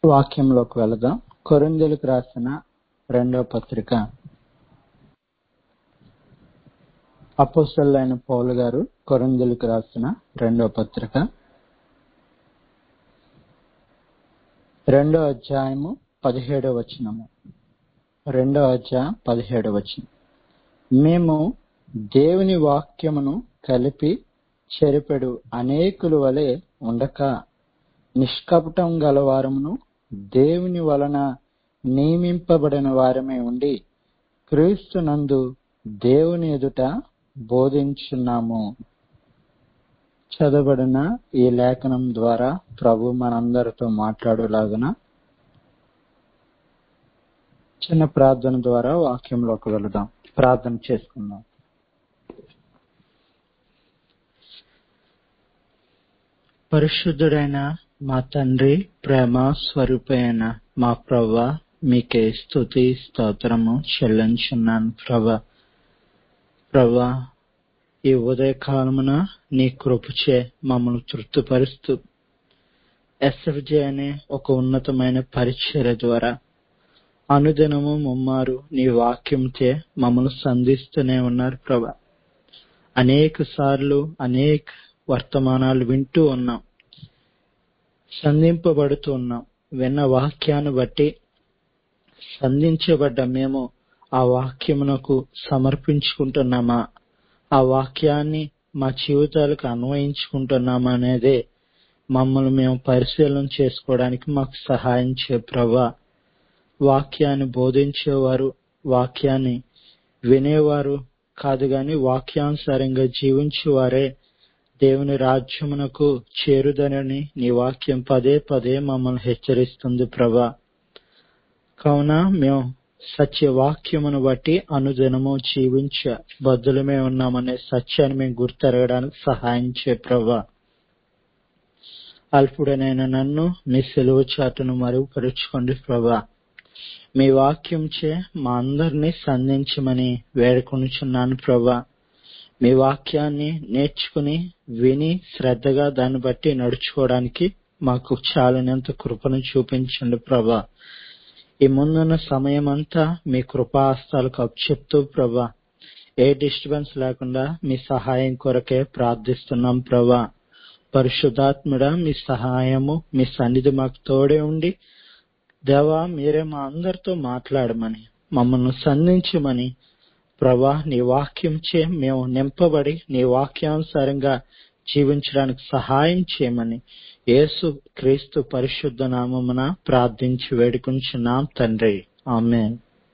వాక్యంలోకి వెళదాం కొరింథీయులకు రాసిన రెండవ పత్రిక అపోస్తలుడైన పౌలు గారు కొరింథీయులకు రాసిన రెండవ పత్రిక రెండో అధ్యాయము పదిహేడవ వచనము రెండో అధ్యాయం పదిహేడవ వచనం మేము దేవుని వాక్యమును కలిపి చెరిపెడు అనేకుల వలె ఉండక నిష్కపటం గలవారమును దేవుని వలన నియమింపబడిన వారమే ఉండి క్రీస్తునందు దేవుని ఎదుట బోధించున్నాము చదవబడిన ఈ లేఖనం ద్వారా ప్రభు మనందరితో మాట్లాడులాగున చిన్న ప్రార్థన ద్వారా వాక్యంలోకి వెళదాం ప్రార్థన చేసుకుందాం పరిశుద్ధుడైన మా తండ్రి ప్రేమ స్వరూపైన మా ప్రవ్వ మీకే స్థుతి స్తోత్రము చెల్లించున్నాను ప్రభ ప్రభా ఈ ఉదయకాలమున నీ కృపచే మమ్మల్ని తృప్తిపరుస్తూ ఎస్ఎఫ్జే అనే ఒక ఉన్నతమైన పరిచర్య ద్వారా అనుదినము ముమ్మారు నీ వాక్యంచే మమ్మల్ని సంధిస్తూనే ఉన్నారు ప్రభ అనేక సార్లు అనేక వర్తమానాలు వింటూ ఉన్నాం సంధింపబడుతూ ఉన్నాం విన్న వాక్యాన్ని బట్టి సంధించబడ్డ మేము ఆ వాక్యమునకు సమర్పించుకుంటున్నామా ఆ వాక్యాన్ని మా జీవితాలకు అన్వయించుకుంటున్నామా అనేదే మమ్మల్ని మేము పరిశీలన చేసుకోవడానికి మాకు సహాయం చే ప్రభా వాక్యాన్ని బోధించేవారు వాక్యాన్ని వినేవారు కాదు గాని వాక్యానుసారంగా జీవించేవారే దేవుని రాజ్యమునకు చేరుదనని నీ వాక్యం పదే పదే మమ్మల్ని హెచ్చరిస్తుంది ప్రభా కావున మేము సత్యవాక్యమును బట్టి అనుదినము జీవించ బద్దులమే ఉన్నామనే సత్యాన్ని మేము గుర్తెరగడానికి సహాయం చే ప్రభా అల్పుడనైన నన్ను మీ సెలవు చాటును మరుగుపరుచుకోండి ప్రభా మీ వాక్యం చే మా అందరినీ సంధించమని వేడుకొనుచున్నాను ప్రభా మీ వాక్యాన్ని నేర్చుకుని విని శ్రద్ధగా దాన్ని బట్టి నడుచుకోవడానికి మాకు చాలినంత కృపను చూపించండి ప్రభా ఈ ముందున్న సమయం అంతా మీ కృపాస్తాలకు అప్పచెప్తూ ప్రభా ఏ డిస్టర్బెన్స్ లేకుండా మీ సహాయం కొరకే ప్రార్థిస్తున్నాం ప్రభా పరిశుద్ధాత్ముడ మీ సహాయము మీ సన్నిధి మాకు తోడే ఉండి దేవా మీరే మా అందరితో మాట్లాడమని మమ్మల్ని సంధించమని ప్రభా నీ వాక్యం చే మేము నింపబడి నీ వాక్యానుసారంగా జీవించడానికి సహాయం చేయమని యేసు క్రీస్తు పరిశుద్ధ నామమున ప్రార్థించి వేడుకుంటున్నాం తండ్రి ఆమె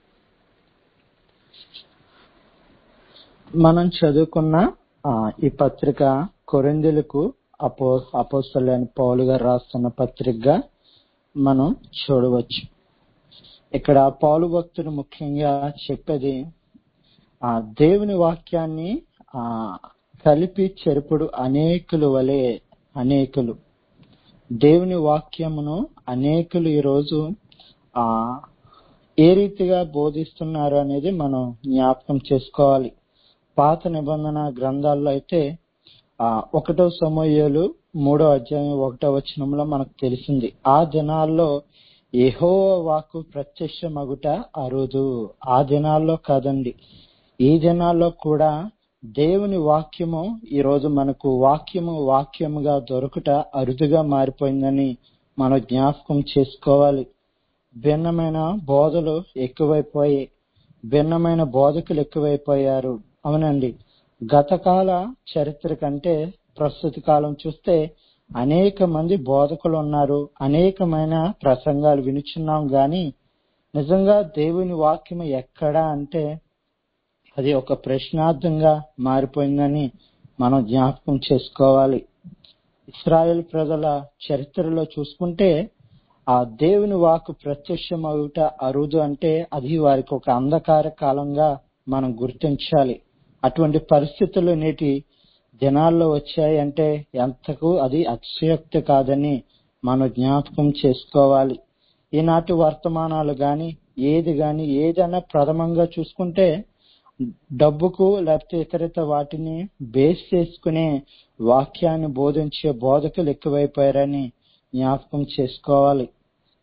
మనం చదువుకున్న ఈ పత్రిక కొరిందులకు అపో అపోస్తలైన పౌలు గారు రాస్తున్న పత్రికగా మనం చూడవచ్చు ఇక్కడ పౌలు భక్తుడు ముఖ్యంగా చెప్పేది ఆ దేవుని వాక్యాన్ని ఆ కలిపి చెరుపుడు అనేకులు వలె అనేకులు దేవుని వాక్యమును అనేకులు ఈరోజు ఆ ఏ రీతిగా బోధిస్తున్నారు అనేది మనం జ్ఞాపకం చేసుకోవాలి పాత నిబంధన గ్రంథాల్లో అయితే ఆ ఒకటో సమయాలు మూడో అధ్యాయం ఒకటో వచనంలో మనకు తెలిసింది ఆ దినాల్లో ఏహో వాకు ప్రత్యక్షమగుట అరుదు ఆ దినాల్లో కాదండి ఈ దినాల్లో కూడా దేవుని వాక్యము ఈ రోజు మనకు వాక్యము వాక్యముగా దొరుకుట అరుదుగా మారిపోయిందని మనం జ్ఞాపకం చేసుకోవాలి భిన్నమైన బోధలు ఎక్కువైపోయి భిన్నమైన బోధకులు ఎక్కువైపోయారు అవునండి గతకాల చరిత్ర కంటే ప్రస్తుత కాలం చూస్తే అనేక మంది బోధకులు ఉన్నారు అనేకమైన ప్రసంగాలు వినుచున్నాం గాని నిజంగా దేవుని వాక్యం ఎక్కడా అంటే అది ఒక ప్రశ్నార్థంగా మారిపోయిందని మనం జ్ఞాపకం చేసుకోవాలి ఇస్రాయేల్ ప్రజల చరిత్రలో చూసుకుంటే ఆ దేవుని వాకు ప్రత్యక్షమవుట అరుదు అంటే అది వారికి ఒక అంధకార కాలంగా మనం గుర్తించాలి అటువంటి పరిస్థితులు నేటి దినాల్లో వచ్చాయి అంటే ఎంతకు అది అతిశయోక్తి కాదని మనం జ్ఞాపకం చేసుకోవాలి ఈనాటి వర్తమానాలు గాని ఏది గాని ఏదైనా ప్రథమంగా చూసుకుంటే డబ్బుకు లేకపోతే ఇతరిత వాటిని బేస్ చేసుకునే వాక్యాన్ని బోధించే బోధకులు ఎక్కువైపోయారని జ్ఞాపకం చేసుకోవాలి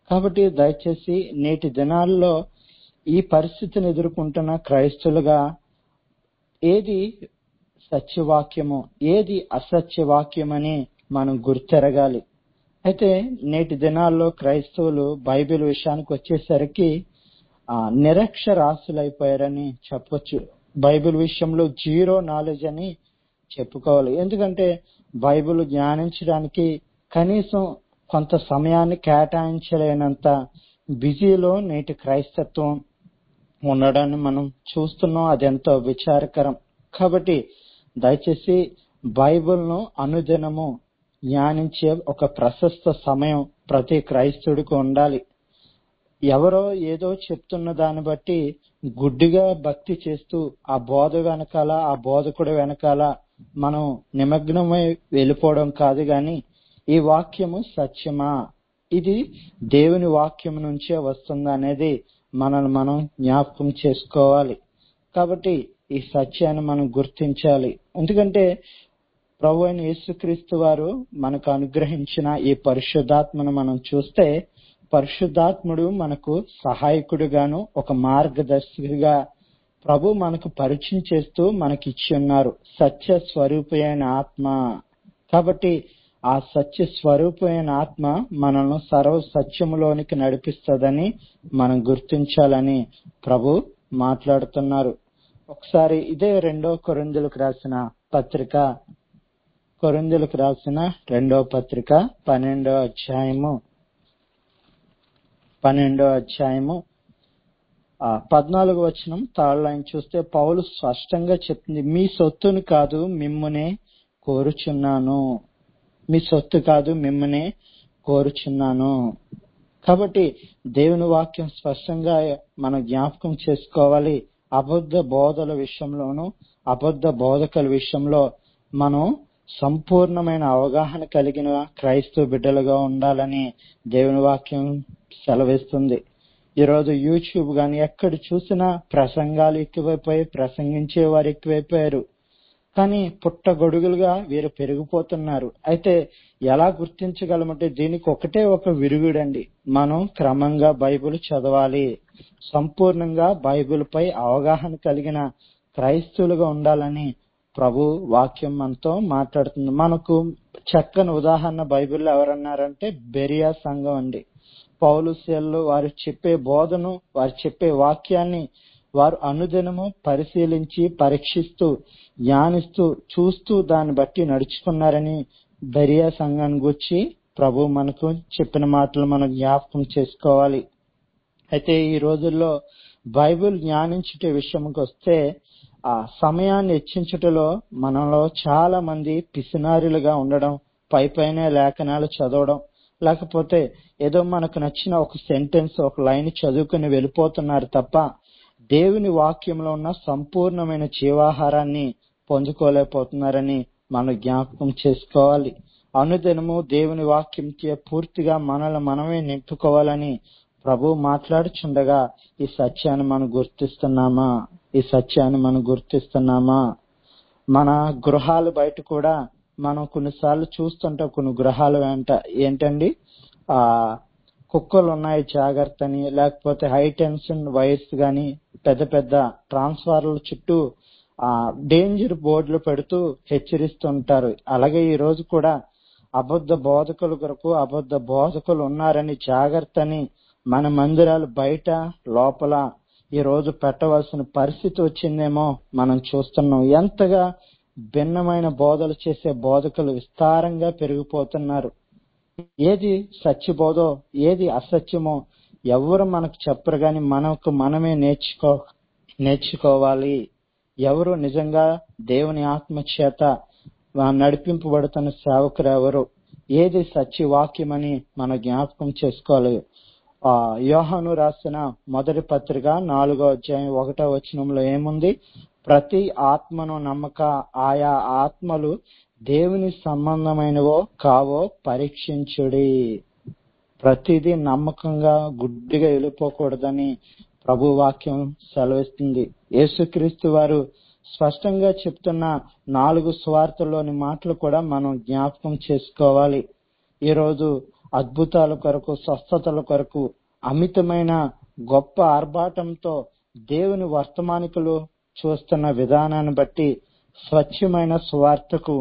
కాబట్టి దయచేసి నేటి దినాల్లో ఈ పరిస్థితిని ఎదుర్కొంటున్న క్రైస్తులుగా ఏది సత్యవాక్యము ఏది అసత్యవాక్యమని మనం గుర్తెరగాలి అయితే నేటి దినాల్లో క్రైస్తవులు బైబిల్ విషయానికి వచ్చేసరికి ఆ నిరక్షరాస్యులైపోయారని చెప్పొచ్చు బైబిల్ విషయంలో జీరో నాలెడ్జ్ అని చెప్పుకోవాలి ఎందుకంటే బైబిల్ ధ్యానించడానికి కనీసం కొంత సమయాన్ని కేటాయించలేనంత బిజీలో నేటి క్రైస్తత్వం ఉండడాన్ని మనం చూస్తున్నాం అది ఎంతో విచారకరం కాబట్టి దయచేసి బైబిల్ను అనుదినము ధ్యానించే ఒక ప్రశస్త సమయం ప్రతి క్రైస్తవుడికి ఉండాలి ఎవరో ఏదో చెప్తున్న దాన్ని బట్టి గుడ్డిగా భక్తి చేస్తూ ఆ బోధ వెనకాల ఆ బోధకుడు వెనకాల మనం నిమగ్నమై వెళ్ళిపోవడం కాదు గాని ఈ వాక్యము సత్యమా ఇది దేవుని వాక్యం నుంచే వస్తుందా అనేది మనల్ని మనం జ్ఞాపకం చేసుకోవాలి కాబట్టి ఈ సత్యాన్ని మనం గుర్తించాలి ఎందుకంటే ప్రభు అయిన యేసుక్రీస్తు వారు మనకు అనుగ్రహించిన ఈ పరిశుద్ధాత్మను మనం చూస్తే పరిశుద్ధాత్ముడు మనకు సహాయకుడుగాను ఒక మార్గదర్శిగా ప్రభు మనకు పరిచయం చేస్తూ మనకి ఇచ్చి ఉన్నారు సత్య స్వరూపమైన ఆత్మ కాబట్టి ఆ సత్య స్వరూపమైన ఆత్మ మనల్ని సర్వ సత్యములోనికి నడిపిస్తుందని మనం గుర్తించాలని ప్రభు మాట్లాడుతున్నారు ఒకసారి ఇదే రెండో కొరిందులకు రాసిన పత్రిక కొరిందులకు రాసిన రెండో పత్రిక పన్నెండో అధ్యాయము పన్నెండో అధ్యాయము ఆ పద్నాలుగు వచనం థర్డ్ లైన్ చూస్తే పౌలు స్పష్టంగా చెప్తుంది మీ సొత్తును కాదు మిమ్మునే కోరుచున్నాను మీ సొత్తు కాదు మిమ్మల్ని కోరుచున్నాను కాబట్టి దేవుని వాక్యం స్పష్టంగా మనం జ్ఞాపకం చేసుకోవాలి అబద్ధ బోధల విషయంలోను అబద్ధ బోధకుల విషయంలో మనం సంపూర్ణమైన అవగాహన కలిగిన క్రైస్తవ బిడ్డలుగా ఉండాలని దేవుని వాక్యం సెలవిస్తుంది ఈరోజు యూట్యూబ్ గాని ఎక్కడ చూసినా ప్రసంగాలు ఎక్కువైపోయి ప్రసంగించే వారు ఎక్కువైపోయారు కానీ పుట్టగొడుగులుగా వీరు పెరిగిపోతున్నారు అయితే ఎలా గుర్తించగలమంటే దీనికి ఒకటే ఒక విరుగుడండి మనం క్రమంగా బైబిల్ చదవాలి సంపూర్ణంగా బైబిల్ పై అవగాహన కలిగిన క్రైస్తవులుగా ఉండాలని ప్రభు వాక్యం మనతో మాట్లాడుతుంది మనకు చక్కని ఉదాహరణ బైబిల్లో ఎవరన్నారంటే బెరియా సంఘం అండి పౌలు శీలలు వారు చెప్పే బోధను వారు చెప్పే వాక్యాన్ని వారు అనుదినము పరిశీలించి పరీక్షిస్తూ ధ్యానిస్తూ చూస్తూ దాన్ని బట్టి నడుచుకున్నారని బెరియా సంఘాన్ని గురించి ప్రభు మనకు చెప్పిన మాటలు మనం జ్ఞాపకం చేసుకోవాలి అయితే ఈ రోజుల్లో బైబిల్ జ్ఞానించుట విషయంకి వస్తే ఆ సమయాన్ని హెచ్చించుటలో మనలో చాలా మంది పిసినారులుగా ఉండడం పై పైన లేఖనాలు చదవడం లేకపోతే ఏదో మనకు నచ్చిన ఒక సెంటెన్స్ ఒక లైన్ చదువుకుని వెళ్ళిపోతున్నారు తప్ప దేవుని వాక్యంలో ఉన్న సంపూర్ణమైన జీవాహారాన్ని పొందుకోలేకపోతున్నారని మనం జ్ఞాపకం చేసుకోవాలి అనుదినము దేవుని వాక్యం పూర్తిగా మనల్ని మనమే నింపుకోవాలని ప్రభు మాట్లాడుచుండగా ఈ సత్యాన్ని మనం గుర్తిస్తున్నామా ఈ సత్యాన్ని మనం గుర్తిస్తున్నామా మన గృహాలు బయట కూడా మనం కొన్నిసార్లు చూస్తుంటాం కొన్ని గృహాల వెంట ఏంటండి ఆ కుక్కలు ఉన్నాయి జాగ్రత్త అని లేకపోతే హై టెన్షన్ వైర్స్ గాని పెద్ద పెద్ద ట్రాన్స్ఫార్మర్ల చుట్టూ ఆ డేంజర్ బోర్డులు పెడుతూ హెచ్చరిస్తుంటారు అలాగే ఈ రోజు కూడా అబద్ధ బోధకుల కొరకు అబద్ధ బోధకులు ఉన్నారని జాగ్రత్తని మన మందిరాలు బయట లోపల ఈ రోజు పెట్టవలసిన పరిస్థితి వచ్చిందేమో మనం చూస్తున్నాం ఎంతగా భిన్నమైన బోధలు చేసే బోధకులు విస్తారంగా పెరిగిపోతున్నారు ఏది సత్యబోధో ఏది అసత్యమో ఎవరు మనకు చెప్పరు గాని మనకు మనమే నేర్చుకో నేర్చుకోవాలి ఎవరు నిజంగా దేవుని ఆత్మ చేత నడిపింపబడుతున్న సేవకులు ఎవరు ఏది సత్యవాక్యమని మన జ్ఞాపకం చేసుకోవాలి ఆ యోహాను రాసిన మొదటి పత్రిక నాలుగో అధ్యాయం ఒకటో వచనంలో ఏముంది ప్రతి ఆత్మను నమ్మక ఆయా ఆత్మలు దేవుని సంబంధమైనవో కావో పరీక్షించుడి ప్రతిదీ నమ్మకంగా గుడ్డిగా వెళ్ళిపోకూడదని ప్రభు వాక్యం సెలవిస్తుంది యేసుక్రీస్తు వారు స్పష్టంగా చెప్తున్న నాలుగు స్వార్థలోని మాటలు కూడా మనం జ్ఞాపకం చేసుకోవాలి ఈరోజు అద్భుతాల కొరకు స్వస్థతల కొరకు అమితమైన గొప్ప ఆర్భాటంతో దేవుని వర్తమానికులు చూస్తున్న విధానాన్ని బట్టి స్వచ్ఛమైన సువార్తకు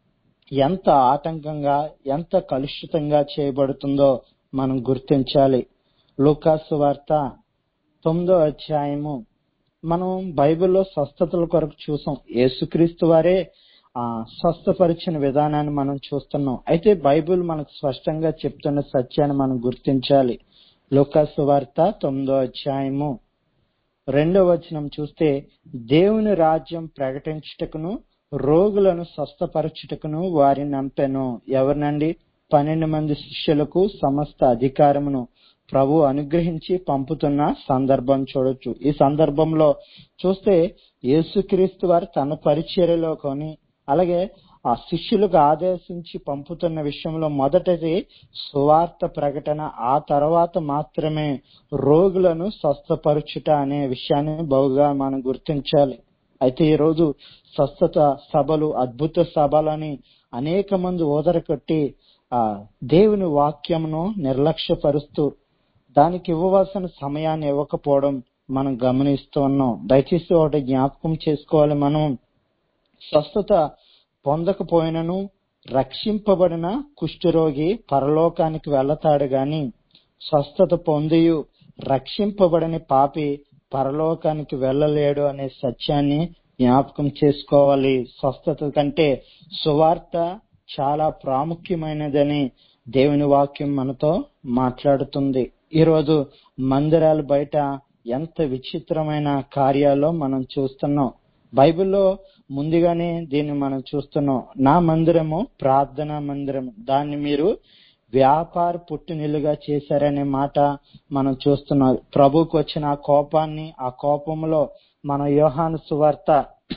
ఎంత ఆటంకంగా ఎంత కలుషితంగా చేయబడుతుందో మనం గుర్తించాలి లూకాసు వార్త తొమ్మిదో అధ్యాయము మనం బైబిల్లో స్వస్థతల కొరకు చూసాం యేసుక్రీస్తు వారే ఆ స్వస్థపరిచిన విధానాన్ని మనం చూస్తున్నాం అయితే బైబిల్ మనకు స్పష్టంగా చెప్తున్న సత్యాన్ని మనం గుర్తించాలి లూకాసు వార్త తొమ్మిదో అధ్యాయము రెండో వచనం చూస్తే దేవుని రాజ్యం ప్రకటించుటకును రోగులను స్వస్థపరచుటకును వారిని నంపెను ఎవరినండి పన్నెండు మంది శిష్యులకు సమస్త అధికారమును ప్రభు అనుగ్రహించి పంపుతున్న సందర్భం చూడొచ్చు ఈ సందర్భంలో చూస్తే యేసుక్రీస్తు వారు తన పరిచర్యలో కొని అలాగే ఆ శిష్యులకు ఆదేశించి పంపుతున్న విషయంలో మొదటిది సువార్త ప్రకటన ఆ తర్వాత మాత్రమే రోగులను స్వస్థపరచుట అనే విషయాన్ని బహుగా మనం గుర్తించాలి అయితే ఈ రోజు స్వస్థత సభలు అద్భుత సభలని అనేక మంది ఓదర కొట్టి ఆ దేవుని వాక్యమును నిర్లక్ష్యపరుస్తూ దానికి ఇవ్వవలసిన సమయాన్ని ఇవ్వకపోవడం మనం గమనిస్తూ ఉన్నాం దయచేసి ఒకటి జ్ఞాపకం చేసుకోవాలి మనం స్వస్థత పొందకపోయినను రక్షింపబడిన కుష్ఠరోగి పరలోకానికి వెళతాడు గాని స్వస్థత పొందియు రక్షింపబడని పాపి పరలోకానికి వెళ్ళలేడు అనే సత్యాన్ని జ్ఞాపకం చేసుకోవాలి స్వస్థత కంటే సువార్త చాలా ప్రాముఖ్యమైనదని దేవుని వాక్యం మనతో మాట్లాడుతుంది ఈరోజు మందిరాల బయట ఎంత విచిత్రమైన కార్యాలో మనం చూస్తున్నాం బైబిల్లో ముందుగానే దీన్ని మనం చూస్తున్నాం నా మందిరము ప్రార్థనా మందిరం దాన్ని మీరు వ్యాపార పుట్టినిల్లుగా చేశారనే మాట మనం చూస్తున్నాం ప్రభుకు వచ్చిన ఆ కోపాన్ని ఆ కోపంలో మన యోహాను సువార్త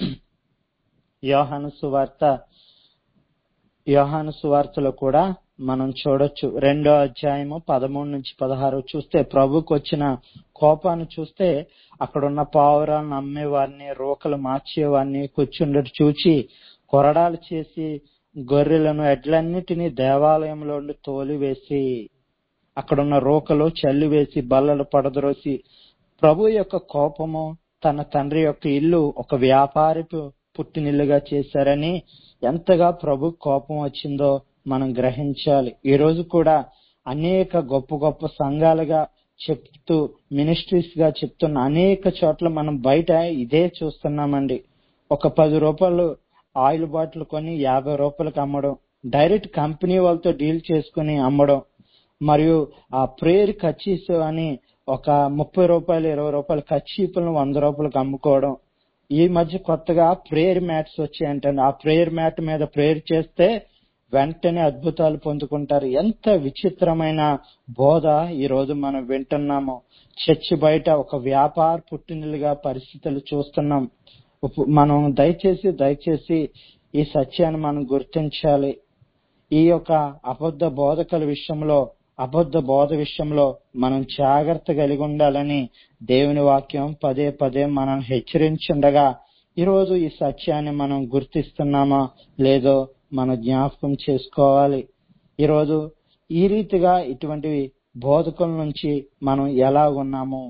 యోహాను సువార్త యోహాను సువార్తలో కూడా మనం చూడొచ్చు రెండో అధ్యాయము పదమూడు నుంచి పదహారు చూస్తే ప్రభుకు వచ్చిన కోపాన్ని చూస్తే అక్కడున్న పావురాలను అమ్మేవారిని రోకలు మార్చేవారిని కూర్చుండటి చూచి కొరడాలు చేసి గొర్రెలను ఎడ్లన్నిటినీ దేవాలయంలో ఉండి తోలివేసి అక్కడున్న రోకలు చల్లి వేసి బల్లలు పడద్రోసి ప్రభు యొక్క కోపము తన తండ్రి యొక్క ఇల్లు ఒక వ్యాపారిపు పుట్టినిల్లుగా చేశారని ఎంతగా ప్రభు కోపం వచ్చిందో మనం గ్రహించాలి ఈ రోజు కూడా అనేక గొప్ప గొప్ప సంఘాలుగా చెప్తూ మినిస్ట్రీస్ గా చెప్తున్న అనేక చోట్ల మనం బయట ఇదే చూస్తున్నామండి ఒక పది రూపాయలు ఆయిల్ బాటిల్ కొని యాభై రూపాయలకు అమ్మడం డైరెక్ట్ కంపెనీ వాళ్ళతో డీల్ చేసుకుని అమ్మడం మరియు ఆ ప్రేయర్ కచ్చీస్ అని ఒక ముప్పై రూపాయలు ఇరవై రూపాయల కచ్చీపులను వంద రూపాయలకు అమ్ముకోవడం ఈ మధ్య కొత్తగా ప్రేయర్ మ్యాట్స్ వచ్చాయంటే ఆ ప్రేయర్ మ్యాట్ మీద ప్రేయర్ చేస్తే వెంటనే అద్భుతాలు పొందుకుంటారు ఎంత విచిత్రమైన బోధ ఈ రోజు మనం వింటున్నాము చర్చి బయట ఒక వ్యాపార పుట్టినలుగా పరిస్థితులు చూస్తున్నాం మనం దయచేసి దయచేసి ఈ సత్యాన్ని మనం గుర్తించాలి ఈ యొక్క అబద్ధ బోధకుల విషయంలో అబద్ధ బోధ విషయంలో మనం జాగ్రత్త కలిగి ఉండాలని దేవుని వాక్యం పదే పదే మనం హెచ్చరించుండగా ఈరోజు ఈ సత్యాన్ని మనం గుర్తిస్తున్నామా లేదో మనం జ్ఞాపకం చేసుకోవాలి ఈరోజు ఈ రీతిగా ఇటువంటి బోధకుల నుంచి మనం ఎలా ఉన్నాము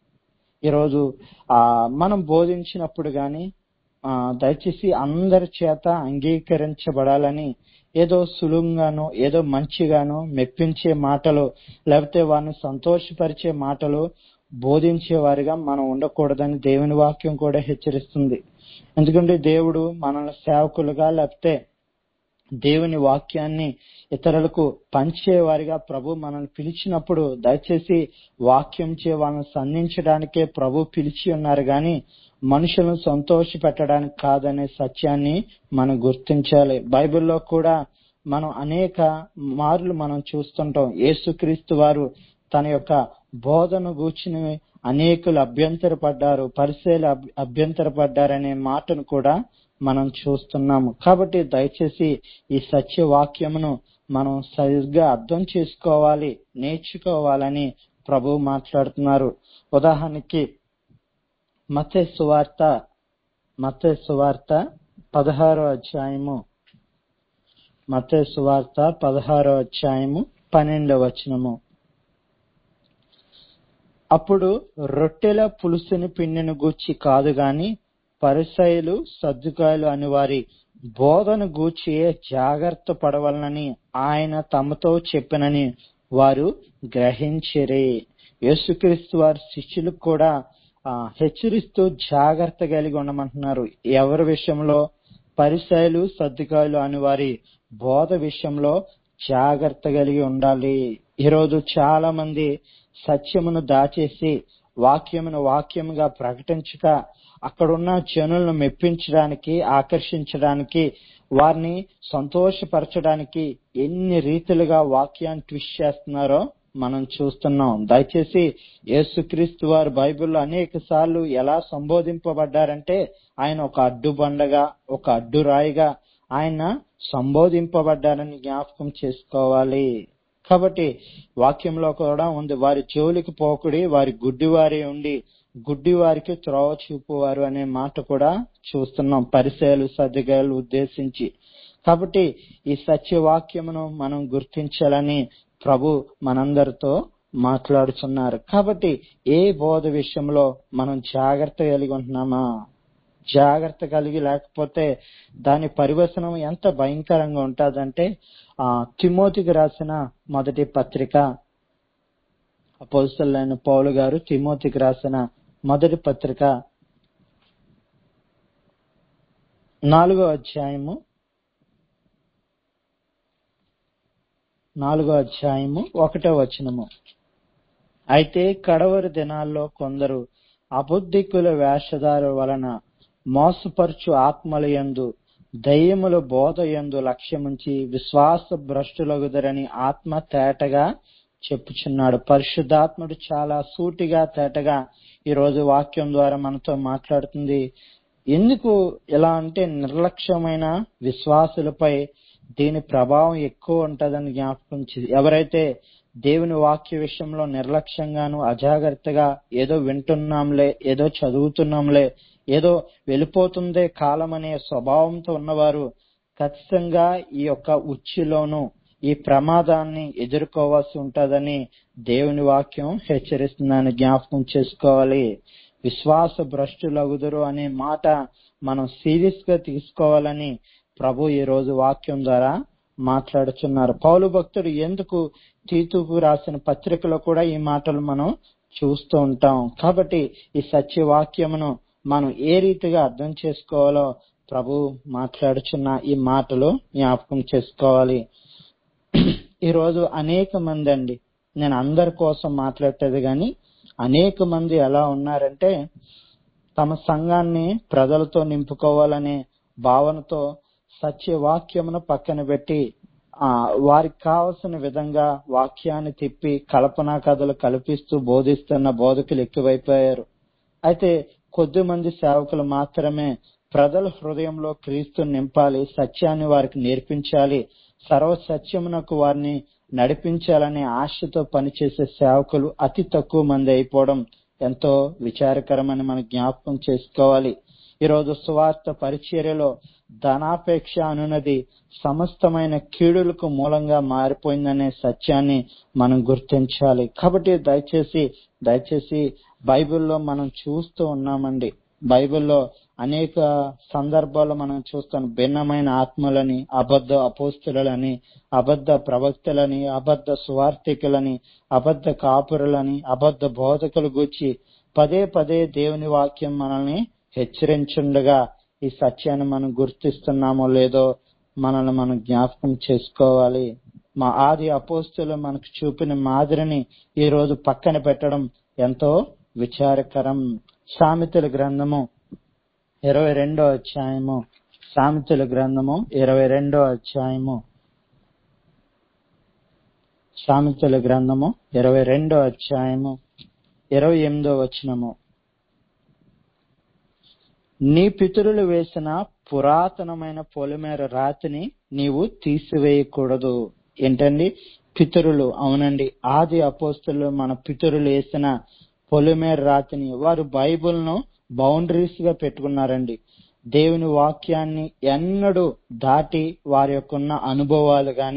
ఈరోజు ఆ మనం బోధించినప్పుడు గాని ఆ దయచేసి అందరి చేత అంగీకరించబడాలని ఏదో సులువుగానో ఏదో మంచిగానో మెప్పించే మాటలు లేకపోతే వారిని సంతోషపరిచే మాటలు బోధించే వారిగా మనం ఉండకూడదని దేవుని వాక్యం కూడా హెచ్చరిస్తుంది ఎందుకంటే దేవుడు మనల్ని సేవకులుగా లేకపోతే దేవుని వాక్యాన్ని ఇతరులకు పంచేవారిగా ప్రభు మనల్ని పిలిచినప్పుడు దయచేసి వాక్యం చే వాళ్ళని సంధించడానికే ప్రభు పిలిచి ఉన్నారు గాని మనుషులను సంతోష పెట్టడానికి కాదనే సత్యాన్ని మనం గుర్తించాలి బైబిల్లో కూడా మనం అనేక మార్లు మనం చూస్తుంటాం యేసుక్రీస్తు వారు తన యొక్క బోధను గూర్చిన అనేకులు అభ్యంతరపడ్డారు పరిశీలి అభ్యంతరపడ్డారనే మాటను కూడా మనం చూస్తున్నాము కాబట్టి దయచేసి ఈ సత్య వాక్యమును మనం సరిగ్గా అర్థం చేసుకోవాలి నేర్చుకోవాలని ప్రభు మాట్లాడుతున్నారు ఉదాహరణకి మతే సువార్త మతే సువార్త పదహారో అధ్యాయము మతే సువార్త పదహారో అధ్యాయము పన్నెండవ వచనము అప్పుడు రొట్టెల పులుసుని పిండిని గూర్చి కాదు గాని పరిసయులు సర్దుకాయలు అని వారి బోధను గూర్చి జాగ్రత్త పడవలనని ఆయన తమతో చెప్పినని వారు గ్రహించిరి యేసుక్రీస్తు వారి శిష్యులకు కూడా ఆ, హెచ్చరిస్తూ జాగ్రత్త కలిగి ఉండమంటున్నారు ఎవరి విషయంలో పరిసయలు సర్దుకాయలు అని వారి బోధ విషయంలో జాగ్రత్త కలిగి ఉండాలి ఈరోజు చాలా మంది సత్యమును దాచేసి వాక్యమును వాక్యముగా ప్రకటించక అక్కడున్న జనులను మెప్పించడానికి ఆకర్షించడానికి వారిని సంతోషపరచడానికి ఎన్ని రీతిలుగా వాక్యాన్ని ట్విస్ట్ చేస్తున్నారో మనం చూస్తున్నాం దయచేసి యేసుక్రీస్తు వారు బైబిల్లో అనేక సార్లు ఎలా సంబోధింపబడ్డారంటే ఆయన ఒక అడ్డు బండగా ఒక అడ్డు రాయిగా ఆయన సంబోధింపబడ్డారని జ్ఞాపకం చేసుకోవాలి కాబట్టి వాక్యంలో కూడా ఉంది వారి చెవులకి పోకుడి వారి గుడ్డివారి ఉండి గుడ్డి వారికి త్రోవ చూపువారు అనే మాట కూడా చూస్తున్నాం పరిచయాలు సర్దిగాయలు ఉద్దేశించి కాబట్టి ఈ సత్యవాక్యమును మనం గుర్తించాలని ప్రభు మనందరితో మాట్లాడుతున్నారు కాబట్టి ఏ బోధ విషయంలో మనం జాగ్రత్త కలిగి ఉంటున్నామా జాగ్రత్త కలిగి లేకపోతే దాని పరివసనం ఎంత భయంకరంగా ఉంటుందంటే ఆ తిమోతికి రాసిన మొదటి పత్రిక అపోస్తలైన పౌలు గారు తిమోతికి రాసిన మొదటి పత్రిక నాలుగో అధ్యాయము నాలుగో అధ్యాయము ఒకటో వచనము అయితే కడవరి దినాల్లో కొందరు అబుద్ధికుల వేషధారు వలన మోసపరచు ఆత్మల యందు దయ్యముల బోధ యందు లక్ష్యముంచి విశ్వాస భ్రష్టులగుదరని ఆత్మ తేటగా చెప్పుచున్నాడు పరిశుద్ధాత్ముడు చాలా సూటిగా తేటగా ఈ రోజు వాక్యం ద్వారా మనతో మాట్లాడుతుంది ఎందుకు ఇలా అంటే నిర్లక్ష్యమైన విశ్వాసులపై దీని ప్రభావం ఎక్కువ ఉంటుందని జ్ఞాపకం చే- ఎవరైతే దేవుని వాక్య విషయంలో నిర్లక్ష్యంగాను అజాగ్రత్తగా ఏదో వింటున్నాంలే ఏదో చదువుతున్నాంలే ఏదో వెళ్ళిపోతుందే కాలం అనే స్వభావంతో ఉన్నవారు ఖచ్చితంగా ఈ యొక్క ఉచ్చులోను ఈ ప్రమాదాన్ని ఎదుర్కోవాల్సి ఉంటుందని దేవుని వాక్యం హెచ్చరిస్తుందని జ్ఞాపకం చేసుకోవాలి విశ్వాస భ్రష్టులగుదురు అనే మాట మనం సీరియస్ గా తీసుకోవాలని ప్రభు ఈ రోజు వాక్యం ద్వారా మాట్లాడుతున్నారు పౌలు భక్తుడు ఎందుకు తీతుకు రాసిన పత్రికలో కూడా ఈ మాటలు మనం చూస్తూ ఉంటాం కాబట్టి ఈ సత్యవాక్యమును మనం ఏ రీతిగా అర్థం చేసుకోవాలో ప్రభు మాట్లాడుచున్న ఈ మాటలు జ్ఞాపకం చేసుకోవాలి ఈ రోజు అనేక మంది అండి నేను అందరి కోసం మాట్లాడేది కానీ అనేక మంది ఎలా ఉన్నారంటే తమ సంఘాన్ని ప్రజలతో నింపుకోవాలనే భావనతో సత్యవాక్యమును పక్కన పెట్టి ఆ వారికి కావలసిన విధంగా వాక్యాన్ని తిప్పి కల్పనా కథలు కల్పిస్తూ బోధిస్తున్న బోధకులు ఎక్కువైపోయారు అయితే కొద్ది మంది సేవకులు మాత్రమే ప్రజల హృదయంలో క్రీస్తు నింపాలి సత్యాన్ని వారికి నేర్పించాలి సర్వ సత్యమునకు వారిని నడిపించాలనే ఆశతో పనిచేసే సేవకులు అతి తక్కువ మంది అయిపోవడం ఎంతో విచారకరమని మనం జ్ఞాపకం చేసుకోవాలి ఈరోజు సువార్త పరిచర్యలో ధనాపేక్ష అనున్నది సమస్తమైన కీడులకు మూలంగా మారిపోయిందనే సత్యాన్ని మనం గుర్తించాలి కాబట్టి దయచేసి దయచేసి బైబిల్లో మనం చూస్తూ ఉన్నామండి బైబిల్లో అనేక సందర్భాల్లో మనం చూస్తాం భిన్నమైన ఆత్మలని అబద్ధ అపోస్తులని అబద్ధ ప్రవక్తలని అబద్ధ సువార్థికులని అబద్ధ కాపురులని అబద్ధ బోధకులు గూర్చి పదే పదే దేవుని వాక్యం మనల్ని హెచ్చరించుండగా ఈ సత్యాన్ని మనం గుర్తిస్తున్నామో లేదో మనల్ని మనం జ్ఞాపకం చేసుకోవాలి మా ఆది అపోస్తులు మనకు చూపిన మాదిరిని ఈ రోజు పక్కన పెట్టడం ఎంతో విచారకరం సామెతల గ్రంథము ఇరవై రెండో అధ్యాయము సామెతల గ్రంథము ఇరవై రెండో అధ్యాయము సామెతల గ్రంథము ఇరవై రెండో అధ్యాయము ఇరవై ఎనిమిదో వచనము నీ పితరులు వేసిన పురాతనమైన పొలిమేర రాతిని నీవు తీసివేయకూడదు ఏంటండి పితరులు అవునండి ఆది అపోస్తులు మన పితరులు వేసిన పొలిమేర రాతిని వారు బైబిల్ను బౌండరీస్ గా పెట్టుకున్నారండి దేవుని వాక్యాన్ని ఎన్నడూ దాటి వారి యొక్క ఉన్న అనుభవాలు గాని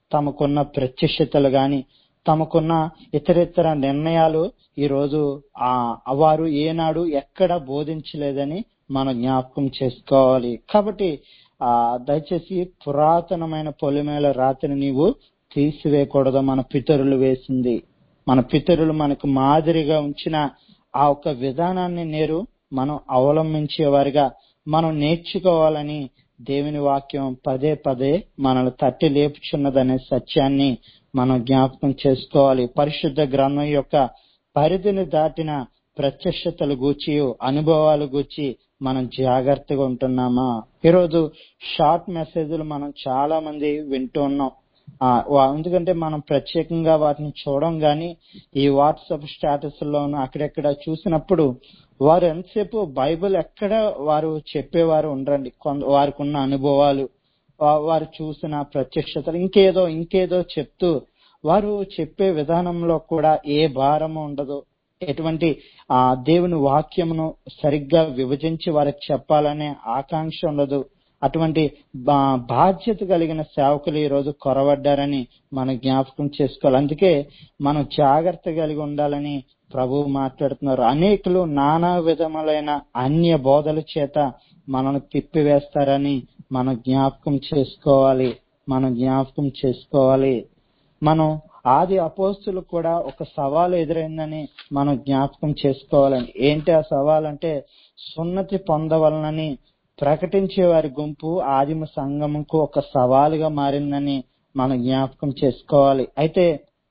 తమకున్న ప్రత్యక్షతలు గాని తమకున్న ఇతరితర నిర్ణయాలు ఈ రోజు ఆ వారు ఏనాడు ఎక్కడ బోధించలేదని మనం జ్ఞాపకం చేసుకోవాలి కాబట్టి ఆ దయచేసి పురాతనమైన పొలిమేల రాతిని నీవు తీసివేయకూడదు మన పితరులు వేసింది మన పితరులు మనకు మాదిరిగా ఉంచిన ఆ ఒక్క విధానాన్ని నేరు మనం అవలంబించేవారిగా మనం నేర్చుకోవాలని దేవుని వాక్యం పదే పదే మనల్ని తట్టి లేపుచున్నదనే సత్యాన్ని మనం జ్ఞాపకం చేసుకోవాలి పరిశుద్ధ గ్రంథం యొక్క పరిధిని దాటిన ప్రత్యక్షతలు గూర్చి అనుభవాలు గూర్చి మనం జాగ్రత్తగా ఉంటున్నామా ఈరోజు షార్ట్ మెసేజ్లు మనం చాలా మంది వింటూ ఉన్నాం ఆ, వా- ఎందుకంటే మనం ప్రత్యేకంగా వాటిని చూడం గాని ఈ వాట్సాప్ స్టేటస్ లోను అక్కడెక్కడ చూసినప్పుడు వారు ఎంతసేపు బైబిల్ ఎక్కడ వారు చెప్పేవారు ఉండరండి కొంత వారికి ఉన్న అనుభవాలు వా- వారు చూసిన ప్రత్యక్షతలు ఇంకేదో ఇంకేదో చెప్తూ వారు చెప్పే విధానంలో కూడా ఏ భారము ఉండదు ఎటువంటి ఆ దేవుని వాక్యమును సరిగ్గా విభజించి వారికి చెప్పాలనే ఆకాంక్ష ఉండదు అటువంటి బా- బాధ్యత కలిగిన సేవకులు ఈ రోజు కొరవడ్డారని మనం జ్ఞాపకం చేసుకోవాలి అందుకే మనం జాగ్రత్త కలిగి ఉండాలని ప్రభువు మాట్లాడుతున్నారు అనేకులు నానా విధములైన అన్య బోధల చేత మనల్ని తిప్పివేస్తారని మనం జ్ఞాపకం చేసుకోవాలి మనం జ్ఞాపకం చేసుకోవాలి మనం ఆది అపోస్తులు కూడా ఒక సవాలు ఎదురైందని మనం జ్ఞాపకం చేసుకోవాలండి ఏంటి ఆ సవాల్ అంటే సున్నతి పొందవలనని ప్రకటించే వారి గుంపు ఆదిమ సంఘముకు ఒక సవాలుగా మారిందని మనం జ్ఞాపకం చేసుకోవాలి అయితే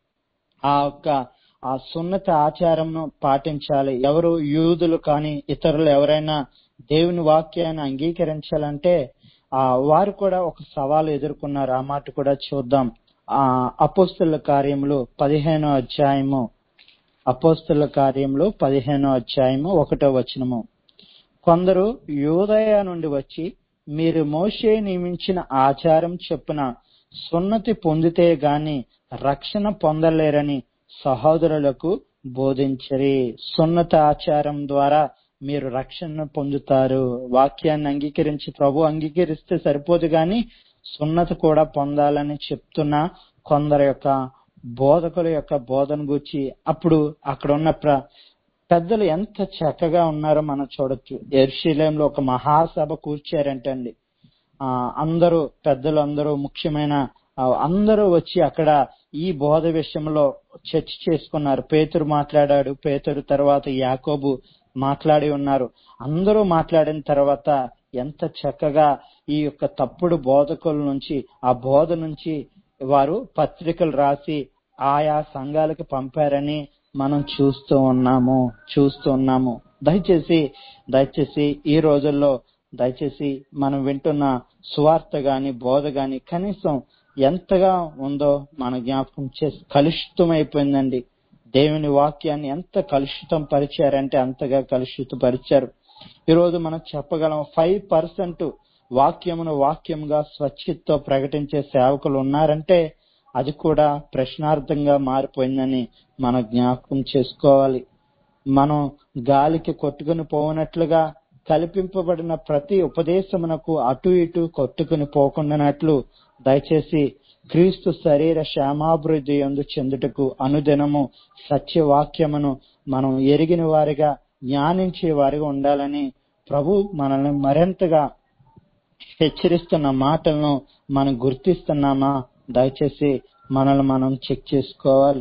ఆ యొక్క ఆ సున్నతి ఆచారంను పాటించాలి ఎవరు యూదులు కానీ ఇతరులు ఎవరైనా దేవుని వాక్యాన్ని అంగీకరించాలంటే ఆ వారు కూడా ఒక సవాలు ఎదుర్కొన్నారు ఆ మాట కూడా చూద్దాం ఆ అపోస్తుల కార్యములు పదిహేనో అధ్యాయము అపోస్తుల కార్యములు పదిహేనో అధ్యాయము ఒకటో వచనము కొందరు యూదయ నుండి వచ్చి మీరు మోషే నియమించిన ఆచారం చొప్పున సున్నతి పొందితే గాని రక్షణ పొందలేరని సహోదరులకు బోధించరి సున్నత ఆచారం ద్వారా మీరు రక్షణ పొందుతారు వాక్యాన్ని అంగీకరించి ప్రభు అంగీకరిస్తే సరిపోదు గాని సున్నత కూడా పొందాలని చెప్తున్న కొందరు యొక్క బోధకుల యొక్క బోధన గురించి అప్పుడు అక్కడ ఉన్న ప్ర పెద్దలు ఎంత చక్కగా ఉన్నారో మనం చూడొచ్చు ఎర్షిలేంలో ఒక మహాసభ కూర్చారంటండి ఆ అందరూ పెద్దలు అందరూ ముఖ్యమైన ఆ, అందరూ వచ్చి అక్కడ ఈ బోధ విషయంలో చర్చ చేసుకున్నారు పేతురు మాట్లాడాడు పేతురు తర్వాత యాకోబు మాట్లాడి ఉన్నారు అందరూ మాట్లాడిన తర్వాత ఎంత చక్కగా ఈ యొక్క తప్పుడు బోధకుల నుంచి ఆ బోధ నుంచి వారు పత్రికలు రాసి ఆయా సంఘాలకు పంపారని మనం చూస్తూ ఉన్నాము చూస్తూ ఉన్నాము దయచేసి దయచేసి ఈ రోజుల్లో దయచేసి మనం వింటున్న సువార్త గాని బోధ గాని కనీసం ఎంతగా ఉందో మన జ్ఞాపకం చేసి కలుషితం అయిపోయిందండి దేవుని వాక్యాన్ని ఎంత కలుషితం పరిచారంటే అంతగా కలుషితం పరిచారు ఈరోజు మనం చెప్పగలం ఫైవ్ పర్సెంట్ వాక్యమును వాక్యంగా స్వచ్ఛతతో ప్రకటించే సేవకులు ఉన్నారంటే అది కూడా ప్రశ్నార్థంగా మారిపోయిందని మనం జ్ఞాపకం చేసుకోవాలి మనం గాలికి కొట్టుకుని పోనట్లుగా కల్పింపబడిన ప్రతి ఉపదేశమునకు అటు ఇటు కొట్టుకుని పోకుండానట్లు దయచేసి క్రీస్తు శరీర క్షేమాభివృద్ధి ఎందు చెందుటకు అనుదినము సత్యవాక్యమును మనం ఎరిగిన వారిగా జ్ఞానించే వారిగా ఉండాలని ప్రభు మనల్ని మరింతగా హెచ్చరిస్తున్న మాటలను మనం గుర్తిస్తున్నామా దయచేసి మనల్ని మనం చెక్ చేసుకోవాలి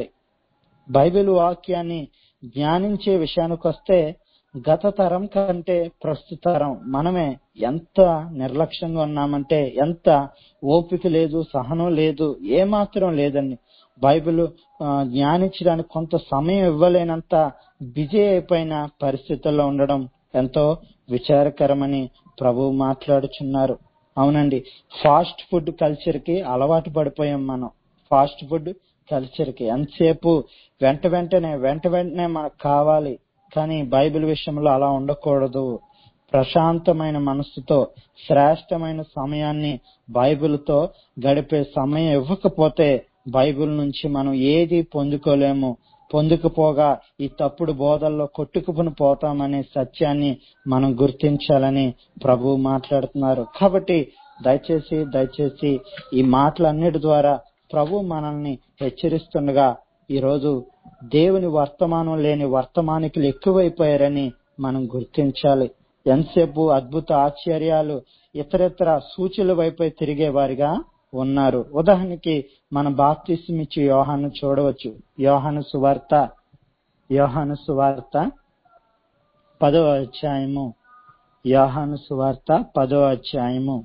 బైబిల్ వాక్యాన్ని ధ్యానించే విషయానికి వస్తే గత తరం కంటే ప్రస్తుత తరం మనమే ఎంత నిర్లక్ష్యంగా ఉన్నామంటే ఎంత ఓపిక లేదు సహనం లేదు ఏమాత్రం లేదండి బైబిల్ ఆ, ధ్యానించడానికి కొంత సమయం ఇవ్వలేనంత బిజీ అయిపోయిన పరిస్థితుల్లో ఉండడం ఎంతో విచారకరమని ప్రభు మాట్లాడుచున్నారు అవునండి ఫాస్ట్ ఫుడ్ కల్చర్ కి అలవాటు పడిపోయాం మనం ఫాస్ట్ ఫుడ్ కల్చర్ కి ఎంతసేపు వెంట వెంటనే వెంట వెంటనే మనకు కావాలి కానీ బైబిల్ విషయంలో అలా ఉండకూడదు ప్రశాంతమైన మనస్సుతో శ్రేష్టమైన సమయాన్ని బైబిల్తో గడిపే సమయం ఇవ్వకపోతే బైబిల్ నుంచి మనం ఏది పొందుకోలేము పొందుకుపోగా ఈ తప్పుడు బోధల్లో కొట్టుకుని పోతామనే సత్యాన్ని మనం గుర్తించాలని ప్రభు మాట్లాడుతున్నారు కాబట్టి దయచేసి దయచేసి ఈ మాటలన్నిటి ద్వారా ప్రభు మనల్ని హెచ్చరిస్తుండగా ఈరోజు దేవుని వర్తమానం లేని వర్తమానికులు ఎక్కువైపోయారని మనం గుర్తించాలి ఎంతసేపు అద్భుత ఆశ్చర్యాలు ఇతరితర సూచనల వైపు తిరిగే వారిగా ఉన్నారు ఉదాహరణకి మన బాప్తిస్మిచ్చి యోహాను చూడవచ్చు యోహాను సువార్త యోహాను సువార్త పదో అధ్యాయము యోహాను సువార్త పదో అధ్యాయము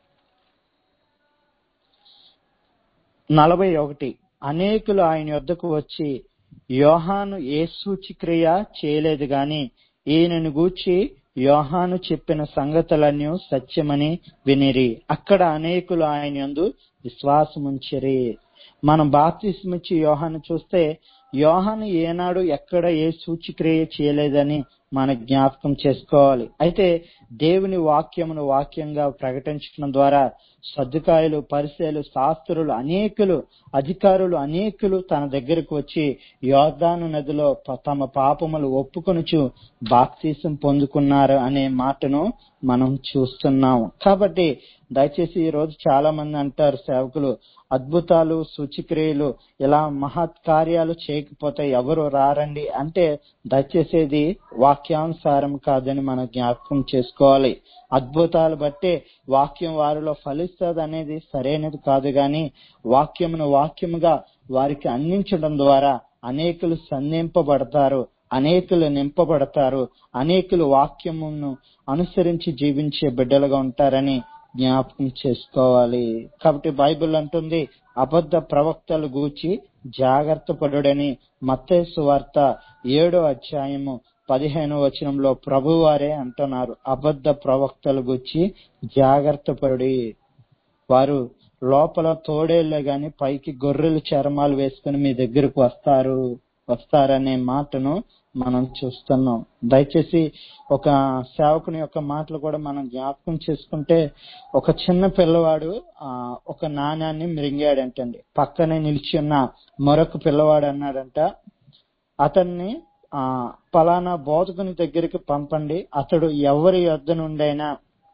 నలభై ఒకటి అనేకులు ఆయన యొద్దకు వచ్చి యోహాను ఏ సూచిక్రియ చేయలేదు గాని ఈయనను గూర్చి యోహాను చెప్పిన సంగతులన్నీ సత్యమని వినిరి అక్కడ అనేకులు ఆయన యందు విశ్వాసముంచిరి మనం బాప్తిస్మిచ్చి యోహాను చూస్తే యోహాను ఏనాడు ఎక్కడ ఏ సూచిక్రియ చేయలేదని మన జ్ఞాపకం చేసుకోవాలి అయితే దేవుని వాక్యమును వాక్యంగా ప్రకటించడం ద్వారా సర్దుకాయలు పరిచయలు శాస్త్రులు అనేకులు అధికారులు అనేకులు తన దగ్గరకు వచ్చి యోర్దాను నదిలో ప- తమ పాపములు ఒప్పుకొనుచు బాప్తీసం పొందుకున్నారు అనే మాటను మనం చూస్తున్నాం కాబట్టి దయచేసి ఈ రోజు చాలా మంది అంటారు సేవకులు అద్భుతాలు సూచిక్రియలు ఇలా మహత్ కార్యాలు చేయకపోతే ఎవరు రారండి అంటే దయచేసి ఇది వాక్యానుసారం కాదని మనం జ్ఞాపకం చేసుకోవాలి అద్భుతాలు బట్టే వాక్యం వారిలో ఫలిస్తుంది అనేది సరైనది కాదు గాని వాక్యమును వాక్యముగా వారికి అందించడం ద్వారా అనేకులు సంధింపబడతారు అనేకులు నింపబడతారు అనేకులు వాక్యమును అనుసరించి జీవించే బిడ్డలుగా ఉంటారని జ్ఞాపకం చేసుకోవాలి కాబట్టి బైబిల్ అంటుంది అబద్ధ ప్రవక్తలు గూర్చి జాగ్రత్త పడుడని మత్తేసు వార్త ఏడో అధ్యాయము పదిహేను వచనంలో ప్రభువారే అంటున్నారు అబద్ధ ప్రవక్తల గురించి జాగ్రత్త పడి వారు లోపల తోడేళ్లే గాని పైకి గొర్రెలు చర్మాలు వేసుకుని మీ దగ్గరకు వస్తారు వస్తారనే మాటను మనం చూస్తున్నాం దయచేసి ఒక సేవకుని యొక్క మాటలు కూడా మనం జ్ఞాపకం చేసుకుంటే ఒక చిన్న పిల్లవాడు ఆ ఒక నాణ్యాన్ని మిరింగాడంటండి పక్కనే నిలిచి ఉన్న మరొక పిల్లవాడు అన్నాడంట అతన్ని ఆ పలానా బోధకుని దగ్గరికి పంపండి అతడు ఎవరి యొద్ద నుండైనా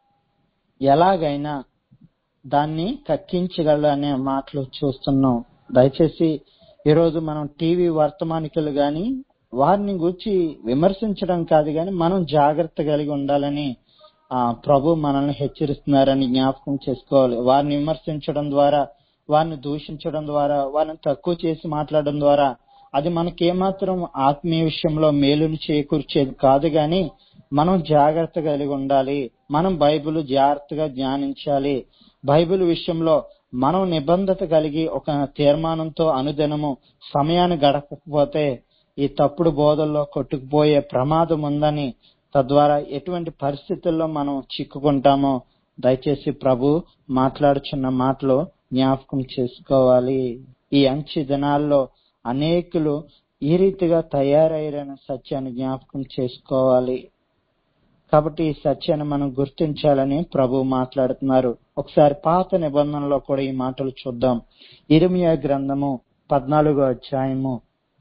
ఎలాగైనా దాన్ని కక్కించగలడు అనే మాటలు చూస్తున్నాం దయచేసి ఈరోజు మనం టీవీ వర్తమానికలు గాని వారిని గురించి విమర్శించడం కాదు గాని మనం జాగ్రత్త కలిగి ఉండాలని ఆ ప్రభు మనల్ని హెచ్చరిస్తున్నారని జ్ఞాపకం చేసుకోవాలి వారిని విమర్శించడం ద్వారా వారిని దూషించడం ద్వారా వారిని తక్కువ చేసి మాట్లాడడం ద్వారా అది మనకి ఏమాత్రం ఆత్మీయ విషయంలో మేలును చేకూర్చేది కాదు గాని మనం జాగ్రత్త కలిగి ఉండాలి మనం బైబిల్ జాగ్రత్తగా ధ్యానించాలి బైబిల్ విషయంలో మనం నిబంధత కలిగి ఒక తీర్మానంతో అనుదినము సమయాన్ని గడపకపోతే ఈ తప్పుడు బోధల్లో కొట్టుకుపోయే ప్రమాదం ఉందని తద్వారా ఎటువంటి పరిస్థితుల్లో మనం చిక్కుకుంటామో దయచేసి ప్రభు మాట్లాడుచున్న మాటలు జ్ఞాపకం చేసుకోవాలి ఈ అంచె దినాల్లో అనేకులు ఈ రీతిగా తయారయ్యారనే సత్యాన్ని జ్ఞాపకం చేసుకోవాలి కాబట్టి ఈ సత్యాన్ని మనం గుర్తించాలని ప్రభు మాట్లాడుతున్నారు ఒకసారి పాత నిబంధనలో కూడా ఈ మాటలు చూద్దాం ఇరిమియా గ్రంథము పద్నాలుగో అధ్యాయము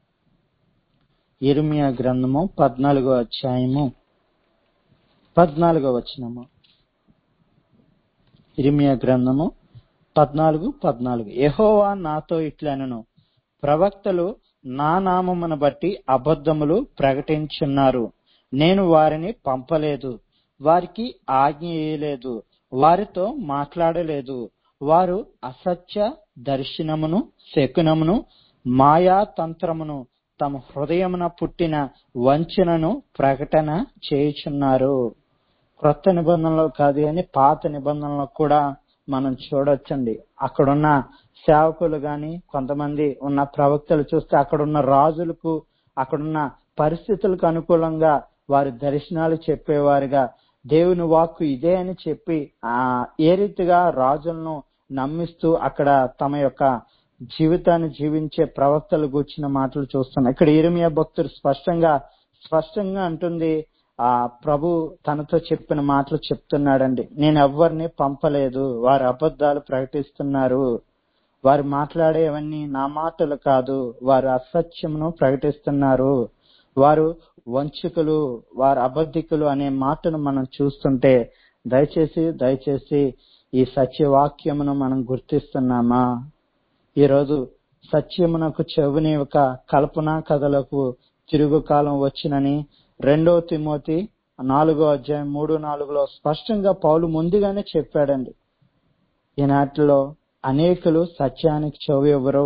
ఇరిమియా గ్రంథము పద్నాలుగో అధ్యాయము పద్నాలుగో వచనము ఇరిమియా గ్రంథము పద్నాలుగు పద్నాలుగు యెహోవా నాతో ఇట్లనను ప్రవక్తలు నా నామమును బట్టి అబద్ధములు ప్రకటించున్నారు నేను వారిని పంపలేదు వారికి ఆజ్ఞ వేయలేదు వారితో మాట్లాడలేదు వారు అసత్య దర్శనమును శకునమును మాయా తంత్రమును తమ హృదయమున పుట్టిన వంచనను ప్రకటన చేయుచున్నారు క్రొత్త నిబంధనలో కాదు కానీ పాత నిబంధనలో కూడా మనం చూడొచ్చండి అక్కడున్న సేవకులు గాని కొంతమంది ఉన్న ప్రవక్తలు చూస్తే అక్కడున్న రాజులకు అక్కడున్న పరిస్థితులకు అనుకూలంగా వారి దర్శనాలు చెప్పేవారుగా దేవుని వాక్కు ఇదే అని చెప్పి ఆ ఏ రీతిగా రాజులను నమ్మిస్తూ అక్కడ తమ యొక్క జీవితాన్ని జీవించే ప్రవక్తలు కూర్చిన మాటలు చూస్తున్నాం ఇక్కడ ఇరిమియా భక్తుడు స్పష్టంగా స్పష్టంగా అంటుంది ఆ ప్రభు తనతో చెప్పిన మాటలు చెప్తున్నాడండి నేను ఎవరిని పంపలేదు వారు అబద్ధాలు ప్రకటిస్తున్నారు వారు మాట్లాడేవన్నీ నా మాటలు కాదు వారు అసత్యమును ప్రకటిస్తున్నారు వారు వంచుకులు వారు అబద్ధికులు అనే మాటను మనం చూస్తుంటే దయచేసి దయచేసి ఈ సత్యవాక్యమును మనం గుర్తిస్తున్నామా ఈరోజు సత్యమునకు చెవిని ఒక కల్పనా కథలకు తిరుగు కాలం వచ్చినని రెండో తిమోతి నాలుగో అధ్యాయం మూడు నాలుగులో స్పష్టంగా పౌలు ముందుగానే చెప్పాడండి ఈనాటిలో అనేకులు సత్యానికి చెవి ఎవరు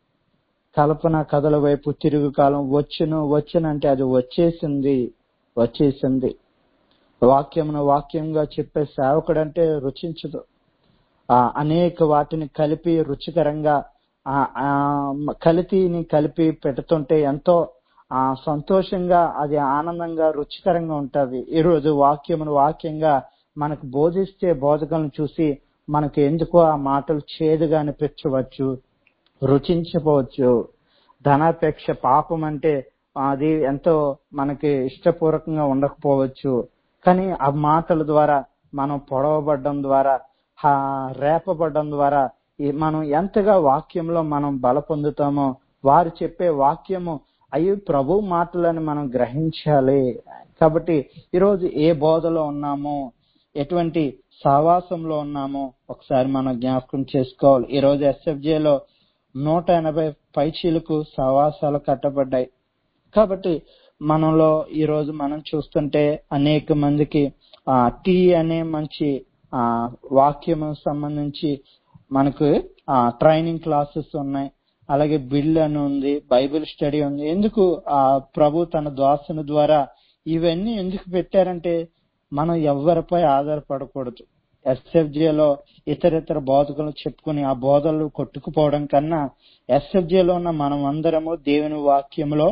కల్పన కథల వైపు తిరుగు కాలం వచ్చును వచ్చునంటే అది వచ్చేసింది వచ్చేసింది వాక్యమును వాక్యంగా చెప్పే సేవకుడు అంటే రుచించదు ఆ అనేక వాటిని కలిపి రుచికరంగా ఆ ఆ కలితిని కలిపి పెడుతుంటే ఎంతో ఆ సంతోషంగా అది ఆనందంగా రుచికరంగా ఉంటది ఈ రోజు వాక్యమును వాక్యంగా మనకు బోధిస్తే బోధకులను చూసి మనకు ఎందుకో ఆ మాటలు చేదుగా అనిపించవచ్చు రుచించవచ్చు ధనాపేక్ష పాపం అంటే అది ఎంతో మనకి ఇష్టపూర్వకంగా ఉండకపోవచ్చు కానీ ఆ మాటల ద్వారా మనం పొడవబడడం ద్వారా ఆ రేపబడడం ద్వారా ఈ మనం ఎంతగా వాక్యంలో మనం బల పొందుతామో వారు చెప్పే వాక్యము అవి ప్రభు మాటలని మనం గ్రహించాలి కాబట్టి ఈరోజు ఏ బోధలో ఉన్నామో ఎటువంటి సావాసంలో ఉన్నామో ఒకసారి మనం జ్ఞాపకం చేసుకోవాలి ఈ రోజు ఎస్ఎఫ్జేలో నూట ఎనభై పైచీలకు సవాసాలు కట్టబడ్డాయి కాబట్టి మనలో ఈ రోజు మనం చూస్తుంటే అనేక మందికి ఆ టీ అనే మంచి ఆ వాక్యము సంబంధించి మనకు ఆ ట్రైనింగ్ క్లాసెస్ ఉన్నాయి అలాగే బిల్ అని ఉంది బైబిల్ స్టడీ ఉంది ఎందుకు ఆ ప్రభు తన దాసుని ద్వారా ఇవన్నీ ఎందుకు పెట్టారంటే మనం ఎవరిపై ఆధారపడకూడదు ఎస్ఎఫ్జేలో ఇతర ఇతర బోధకులు చెప్పుకుని ఆ బోధలు కొట్టుకుపోవడం కన్నా ఎస్ఎఫ్జేలో ఉన్న మనం అందరము దేవుని వాక్యంలో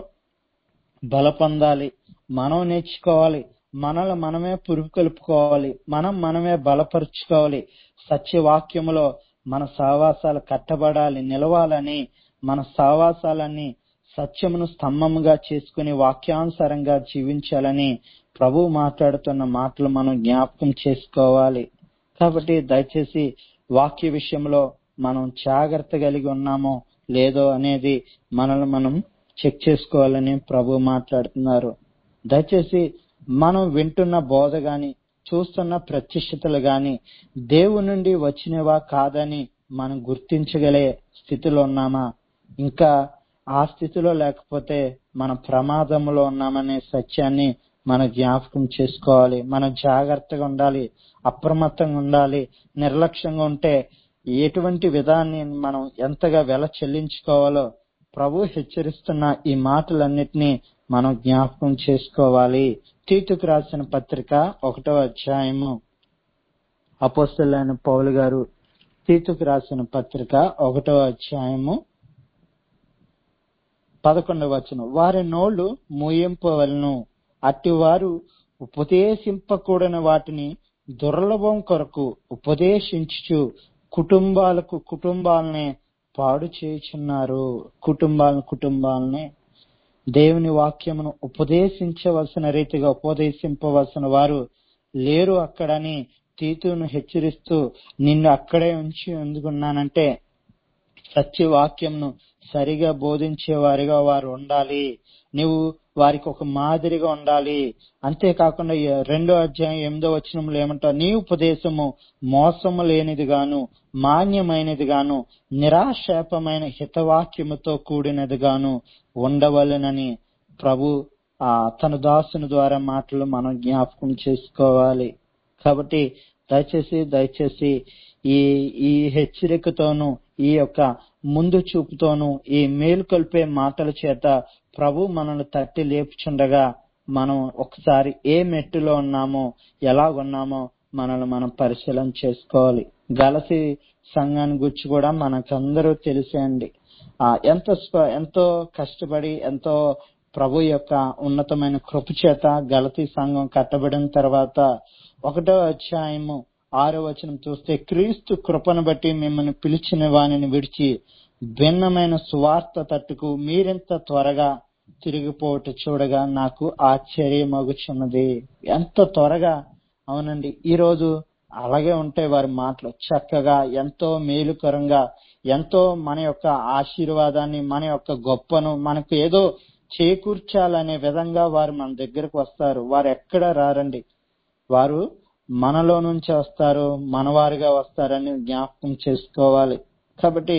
బల పొందాలి మనం నేర్చుకోవాలి మనల్ని మనమే పురుగు కలుపుకోవాలి మనం మనమే బలపరుచుకోవాలి సత్యవాక్యములో మన సావాసాలు కట్టబడాలి నిలవాలని మన సావాసాలన్నీ సత్యమును స్తంభముగా చేసుకుని వాక్యానుసారంగా జీవించాలని ప్రభు మాట్లాడుతున్న మాటలు మనం జ్ఞాపకం చేసుకోవాలి కాబట్టి దయచేసి వాక్య విషయంలో మనం జాగ్రత్త కలిగి ఉన్నామో లేదో అనేది మనల్ని మనం చెక్ చేసుకోవాలని ప్రభు మాట్లాడుతున్నారు దయచేసి మనం వింటున్న బోధ గాని చూస్తున్న ప్రత్యక్షతలు గాని దేవుని నుండి వచ్చినవా కాదని మనం గుర్తించగలే స్థితిలో ఉన్నామా ఇంకా ఆ స్థితిలో లేకపోతే మన ప్రమాదంలో ఉన్నామనే సత్యాన్ని మన జ్ఞాపకం చేసుకోవాలి మనం జాగ్రత్తగా ఉండాలి అప్రమత్తంగా ఉండాలి నిర్లక్ష్యంగా ఉంటే ఎటువంటి విధాన్ని మనం ఎంతగా వెల చెల్లించుకోవాలో ప్రభు హెచ్చరిస్తున్న ఈ మాటలన్నిటినీ మనం జ్ఞాపకం చేసుకోవాలి తీతుకు రాసిన పత్రిక ఒకటో అధ్యాయము అపోస్తులైన పౌలు గారు తీతుకు రాసిన పత్రిక ఒకటో అధ్యాయము పదకొండవ వచనం వారి నోళ్లు మూయింపవలను అట్టివారు ఉపదేశింపకూడని వాటిని దుర్లభం కొరకు ఉపదేశించుచు కుటుంబాలకు కుటుంబాలనే పాడు చేయుచున్నారు కుటుంబాలను కుటుంబాలనే దేవుని వాక్యమును ఉపదేశించవలసిన రీతిగా ఉపదేశింపవలసిన వారు లేరు అక్కడని తీతును హెచ్చరిస్తూ నిన్ను అక్కడే ఉంచి ఎందుకున్నానంటే సత్యవాక్యంను సరిగా బోధించే వారిగా వారు ఉండాలి నువ్వు వారికి ఒక మాదిరిగా ఉండాలి అంతేకాకుండా ఈ రెండో అధ్యాయం ఎనిమిదో వచనంలో ఏమంటావు నీ ఉపదేశము మోసము లేనిది గాను మాన్యమైనది గాను నిరాశాపమైన హితవాక్యముతో కూడినది గాను ఉండవలెనని ప్రభు ఆ తన దాసుని ద్వారా మాటలు మనం జ్ఞాపకం చేసుకోవాలి కాబట్టి దయచేసి దయచేసి ఈ ఈ హెచ్చరికతోనూ ఈ యొక్క ముందు చూపుతోనూ ఈ మేలుకొల్పే మాటల చేత ప్రభు మనల్ని తట్టి లేపుచుండగా మనం ఒకసారి ఏ మెట్టులో ఉన్నామో ఎలా ఉన్నామో మనల్ని మనం పరిశీలన చేసుకోవాలి గలసి సంఘాన్ని గురించి కూడా మనకందరూ తెలిసేయండి ఆ ఎంత స్ప- ఎంతో కష్టపడి ఎంతో ప్రభు యొక్క ఉన్నతమైన కృప చేత గలతీ సంఘం కట్టబడిన తర్వాత ఒకటో అధ్యాయము ఆరో వచనం చూస్తే క్రీస్తు కృపను బట్టి మిమ్మల్ని పిలిచిన వానిని విడిచి భిన్నమైన సువార్త తట్టుకు మీరెంత త్వరగా తిరిగిపోవట చూడగా నాకు ఆశ్చర్యమగుచున్నది ఎంత త్వరగా అవునండి ఈ రోజు అలాగే ఉంటాయి వారి మాటలు చక్కగా ఎంతో మేలుకరంగా ఎంతో మన యొక్క ఆశీర్వాదాన్ని మన యొక్క గొప్పను మనకు ఏదో చేకూర్చాలనే విధంగా వారు మన దగ్గరకు వస్తారు వారు ఎక్కడ రారండి వారు మనలో నుంచి వస్తారు మనవారిగా వస్తారని జ్ఞాపకం చేసుకోవాలి కాబట్టి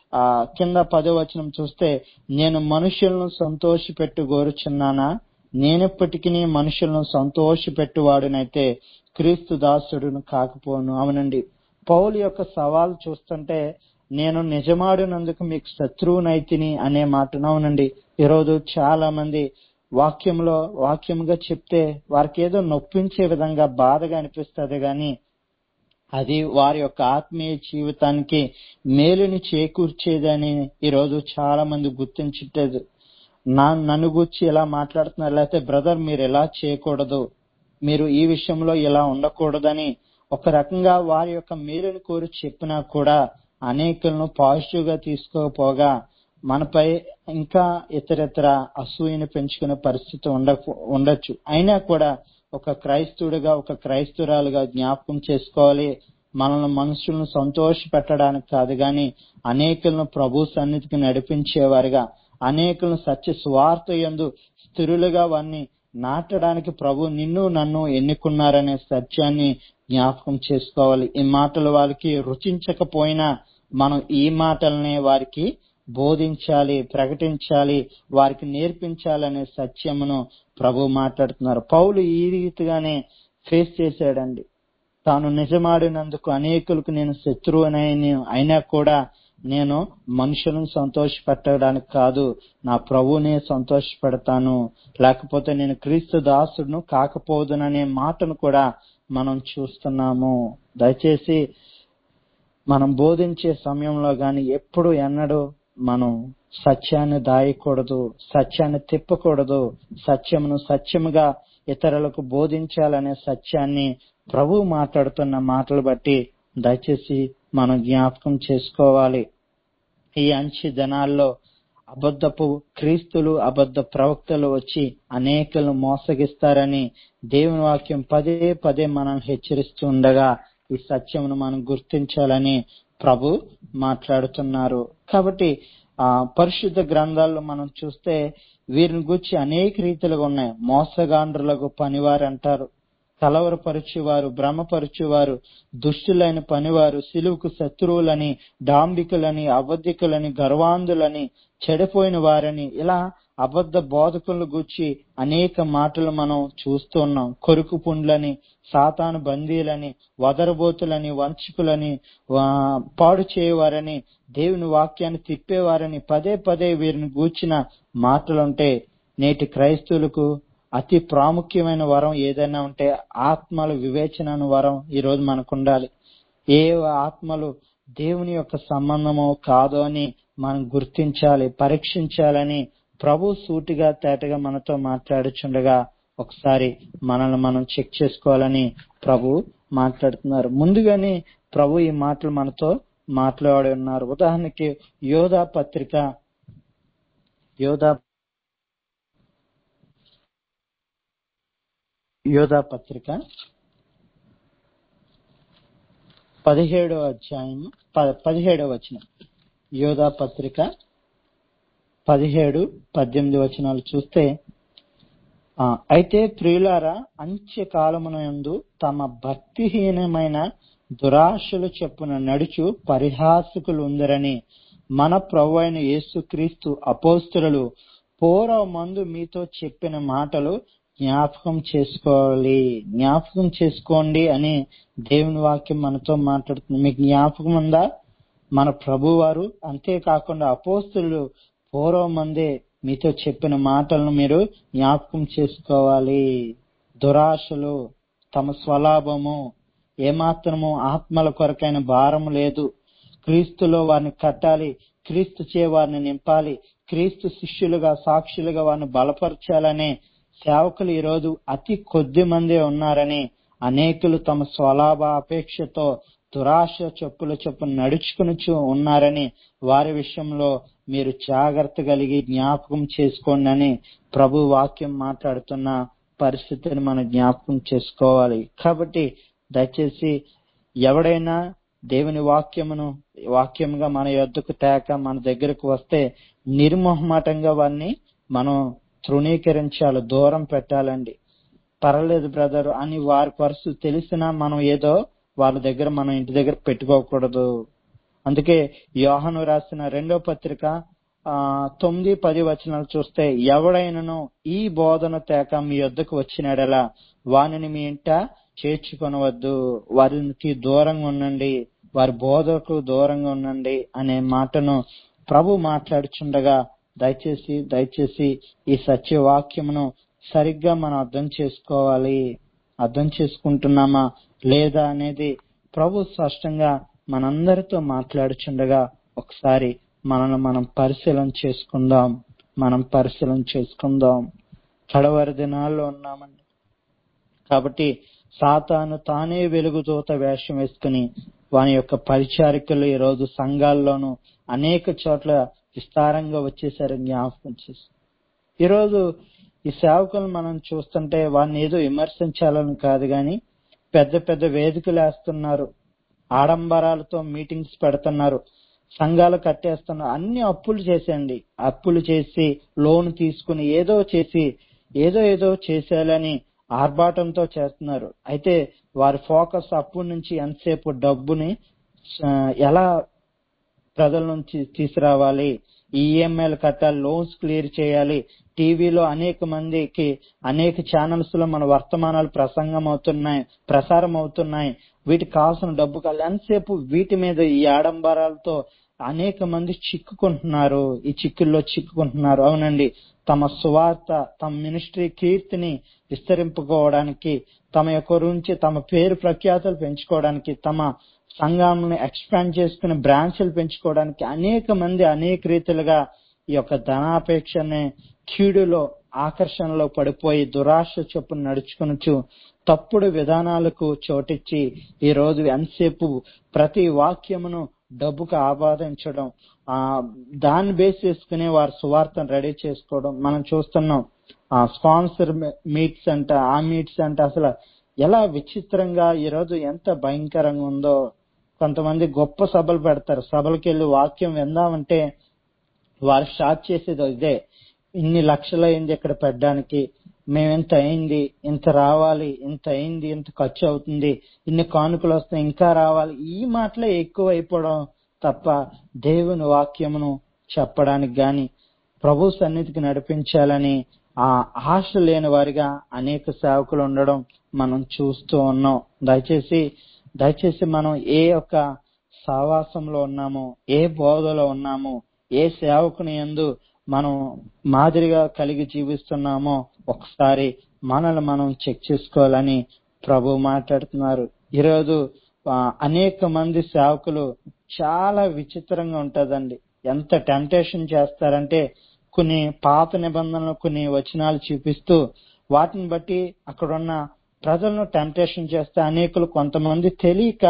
ఆ కింద పదో వచనం చూస్తే నేను మనుషులను సంతోషపెట్టు గోరుచున్నానా నేనెప్పటికీ మనుషులను సంతోషపెట్టువాడునైతే క్రీస్తు దాసుడును కాకపోను అవునండి పౌలు యొక్క సవాల్ చూస్తుంటే నేను నిజమాడినందుకు మీకు శత్రువునైతిని అనే మాట అవునండి ఈరోజు చాలా మంది వాక్యంలో వాక్యంగా చెప్తే వారికి ఏదో నొప్పించే విధంగా బాధగా అనిపిస్తుంది గాని అది వారి యొక్క ఆత్మీయ జీవితానికి మేలుని చేకూర్చేదని ఈరోజు చాలా మంది గుర్తించట్లేదు నా నన్ను గురించి ఇలా మాట్లాడుతున్నారు లేకపోతే బ్రదర్ మీరు ఇలా చేయకూడదు మీరు ఈ విషయంలో ఇలా ఉండకూడదని ఒక రకంగా వారి యొక్క మేలుని కోరి చెప్పినా కూడా అనేకులను పాజిటివ్ గా తీసుకోకపోగా మనపై ఇంకా ఇతరితర అసూయను పెంచుకునే పరిస్థితి ఉండ ఉండొచ్చు అయినా కూడా ఒక క్రైస్తవుడిగా ఒక క్రైస్తవురాలుగా జ్ఞాపకం చేసుకోవాలి మనల్ని మనుషులను సంతోష పెట్టడానికి కాదు గాని అనేకులను ప్రభు సన్నిధికి నడిపించేవారిగా అనేకులను సత్య స్వార్థ యందు స్థిరులుగా వారిని నాటడానికి ప్రభు నిన్ను నన్ను ఎన్నుకున్నారనే సత్యాన్ని జ్ఞాపకం చేసుకోవాలి ఈ మాటలు వారికి రుచించకపోయినా మనం ఈ మాటలనే వారికి బోధించాలి ప్రకటించాలి వారికి నేర్పించాలనే సత్యమును ప్రభు మాట్లాడుతున్నారు పౌలు ఈ రీతిగానే ఫేస్ చేశాడండి తాను నిజమాడినందుకు అనేకులకు నేను శత్రువునని అయినా కూడా నేను మనుషులను సంతోషపెట్టడానికి కాదు నా ప్రభువునే సంతోషపెడతాను లేకపోతే నేను క్రీస్తు దాసుడును కాకపోదుననే మాటను కూడా మనం చూస్తున్నాము దయచేసి మనం బోధించే సమయంలో గాని ఎప్పుడు ఎన్నడూ మనం సత్యాన్ని దాయకూడదు సత్యాన్ని తిప్పకూడదు సత్యమును సత్యముగా ఇతరులకు బోధించాలనే సత్యాన్ని ప్రభు మాట్లాడుతున్న మాటలు బట్టి దయచేసి మనం జ్ఞాపకం చేసుకోవాలి ఈ అంచె దినాల్లో అబద్ధపు క్రీస్తులు అబద్ధ ప్రవక్తలు వచ్చి అనేకలను మోసగిస్తారని దేవుని వాక్యం పదే పదే మనం హెచ్చరిస్తూ ఉండగా ఈ సత్యమును మనం గుర్తించాలని ప్రభు మాట్లాడుతున్నారు కాబట్టి ఆ పరిశుద్ధ గ్రంథాల్లో మనం చూస్తే వీరిని గురించి అనేక రీతిలుగా ఉన్నాయి మోసగాండ్రులకు పనివారు అంటారు కలవరపరచువారు భ్రమపరచువారు దుష్టులైన పనివారు సిలువుకు శత్రువులని డాంబికులని అబద్ధికులని గర్వాంధులని చెడిపోయిన వారని ఇలా అబద్ధ బోధకులను గూర్చి అనేక మాటలు మనం చూస్తున్నాం కొరుకు పుండ్లని సాతాను బందీలని వదరబోతులని వంచకులని పాడు చేయవారని దేవుని వాక్యాన్ని తిప్పేవారని పదే పదే వీరిని గూర్చిన మాటలుంటే నేటి క్రైస్తవులకు అతి ప్రాముఖ్యమైన వరం ఏదైనా ఉంటే ఆత్మల వివేచన వరం ఈ రోజు మనకు ఉండాలి ఏ ఆత్మలు దేవుని యొక్క సంబంధమో కాదో అని మనం గుర్తించాలి పరీక్షించాలని ప్రభు సూటిగా తేటగా మనతో మాట్లాడుచుండగా ఒకసారి మనల్ని మనం చెక్ చేసుకోవాలని ప్రభు మాట్లాడుతున్నారు ముందుగానే ప్రభు ఈ మాటలు మనతో మాట్లాడి ఉన్నారు ఉదాహరణకి యోధా పత్రిక యోధా యోధా పత్రిక పదిహేడవ అధ్యాయం పదిహేడవ వచనం యోధా పత్రిక పదిహేడు పద్దెనిమిది వచనాలు చూస్తే అయితే ప్రియులారా అంత్య కాలమునందు తమ భక్తిహీనమైన దురాశలు చెప్పున నడుచు పరిహాసకులు ఉందరని మన ప్రభు అయిన యేసుక్రీస్తు అపోస్తులు పూర్వ మందు మీతో చెప్పిన మాటలు జ్ఞాపకం చేసుకోవాలి జ్ఞాపకం చేసుకోండి అని దేవుని వాక్యం మనతో మాట్లాడుతుంది మీకు జ్ఞాపకం ఉందా మన ప్రభు వారు అంతేకాకుండా అపోస్తులు పూర్వం మందే మీతో చెప్పిన మాటలను మీరు జ్ఞాపకం చేసుకోవాలి దురాశలు తమ స్వలాభము ఏమాత్రము ఆత్మల కొరకైన భారం లేదు క్రీస్తులో వారిని కట్టాలి క్రీస్తు చే వారిని నింపాలి క్రీస్తు శిష్యులుగా సాక్షులుగా వారిని బలపరచాలనే సేవకులు ఈరోజు అతి కొద్ది మందే ఉన్నారని అనేకులు తమ స్వలాభ అపేక్షతో దురాశ చెప్పుల చొప్పున నడుచుకుని ఉన్నారని వారి విషయంలో మీరు జాగ్రత్త కలిగి జ్ఞాపకం చేసుకోండి అని ప్రభు వాక్యం మాట్లాడుతున్న పరిస్థితిని మనం జ్ఞాపకం చేసుకోవాలి కాబట్టి దయచేసి ఎవడైనా దేవుని వాక్యమును వాక్యంగా మన యొద్దకు తేక మన దగ్గరకు వస్తే నిర్మోహమాటంగా వారిని మనం తృణీకరించాలి దూరం పెట్టాలండి పర్లేదు బ్రదర్ అని వారి పరిస్థితి తెలిసినా మనం ఏదో వాళ్ళ దగ్గర మనం ఇంటి దగ్గర పెట్టుకోకూడదు అందుకే యోహను రాసిన రెండో పత్రిక ఆ తొమ్మిది పది వచనాలు చూస్తే ఎవడైనను ఈ బోధన తేక మీ యొద్దకు వచ్చినడలా వానిని మీ ఇంట చేర్చుకొనవద్దు వారికి దూరంగా ఉండండి వారి బోధకు దూరంగా ఉండండి అనే మాటను ప్రభు మాట్లాడుచుండగా దయచేసి దయచేసి ఈ సత్యవాక్యమును సరిగ్గా మనం అర్థం చేసుకోవాలి అర్థం చేసుకుంటున్నామా లేదా అనేది ప్రభు స్పష్టంగా మనందరితో మాట్లాడుచుండగా ఒకసారి మనల్ని మనం పరిశీలన చేసుకుందాం మనం పరిశీలన చేసుకుందాం కడవరి దినాల్లో ఉన్నామండి కాబట్టి సాతాను తానే వెలుగుదూత వేషం వేసుకుని వాని యొక్క పరిచారికలు ఈ రోజు సంఘాల్లోనూ అనేక చోట్ల విస్తారంగా వచ్చేసారు జ్ఞాపకం చేసి ఈరోజు ఈ సేవకులు మనం చూస్తుంటే వారిని ఏదో విమర్శించాలని కాదు గాని పెద్ద పెద్ద వేదికలు వేస్తున్నారు ఆడంబరాలతో మీటింగ్స్ పెడుతున్నారు సంఘాలు కట్టేస్తున్నారు అన్ని అప్పులు చేసేయండి అప్పులు చేసి లోన్ తీసుకుని ఏదో చేసి ఏదో ఏదో చేసేయాలని ఆర్భాటంతో చేస్తున్నారు అయితే వారి ఫోకస్ అప్పు నుంచి ఎంతసేపు డబ్బుని ఆ, ఎలా ప్రజల నుంచి తీసుకురావాలి ఈఎంఐలు కట్టాలి లోన్స్ క్లియర్ చేయాలి టీవీలో అనేక మందికి అనేక ఛానల్స్ లో మన వర్తమానాలు ప్రసంగం అవుతున్నాయి ప్రసారం అవుతున్నాయి వీటికి కావాల్సిన డబ్బు కావాలి ఎంతసేపు వీటి మీద ఈ ఆడంబరాలతో అనేక మంది చిక్కుకుంటున్నారు ఈ చిక్కుల్లో చిక్కుకుంటున్నారు అవునండి తమ సువార్త తమ మినిస్ట్రీ కీర్తిని విస్తరింపుకోవడానికి తమ యొక్క గురించి తమ పేరు ప్రఖ్యాతలు పెంచుకోవడానికి తమ సంఘాలను ఎక్స్పాండ్ చేసుకుని బ్రాంచ్లు పెంచుకోవడానికి అనేక మంది అనేక రీతిలుగా ఈ యొక్క ధనాపేక్ష అనే కీడులో ఆకర్షణలో పడిపోయి దురాశ చొప్పున నడుచుకొనుచు తప్పుడు విధానాలకు చోటిచ్చి ఈ రోజు ఎంతసేపు ప్రతి వాక్యమును డబ్బుకు ఆపాదించడం ఆ దాన్ని బేస్ చేసుకుని వారి సువార్తను రెడీ చేసుకోవడం మనం చూస్తున్నాం ఆ స్పాన్సర్ మీట్స్ అంట ఆ మీట్స్ అంట అసలు ఎలా విచిత్రంగా ఈ రోజు ఎంత భయంకరంగా ఉందో కొంతమంది గొప్ప సభలు పెడతారు సభలకు వెళ్ళి వాక్యం విందామంటే వారు స్టార్ట్ చేసేది ఇదే ఇన్ని లక్షలు అయింది ఇక్కడ పెట్టడానికి మేము ఇంత అయింది ఇంత రావాలి ఇంత అయింది ఇంత ఖర్చు అవుతుంది ఇన్ని కానుకలు వస్తాయి ఇంకా రావాలి ఈ మాటలే ఎక్కువ అయిపోవడం తప్ప దేవుని వాక్యమును చెప్పడానికి గాని ప్రభు సన్నిధికి నడిపించాలని ఆ ఆశ లేని వారిగా అనేక సేవకులు ఉండడం మనం చూస్తూ ఉన్నాం దయచేసి దయచేసి మనం ఏ యొక్క సావాసంలో ఉన్నామో ఏ బోధలో ఉన్నామో ఏ సేవకుని యందు మనం మాదిరిగా కలిగి జీవిస్తున్నామో ఒకసారి మనల్ని మనం చెక్ చేసుకోవాలని ప్రభు మాట్లాడుతున్నారు ఈరోజు ఆ, అనేక మంది సేవకులు చాలా విచిత్రంగా ఉంటదండి ఎంత టెంప్టేషన్ చేస్తారంటే కొన్ని పాత నిబంధనలు కొన్ని వచనాలు చూపిస్తూ వాటిని బట్టి అక్కడున్న ప్రజలను టెంప్టేషన్ చేస్తే అనేకులు కొంతమంది తెలియక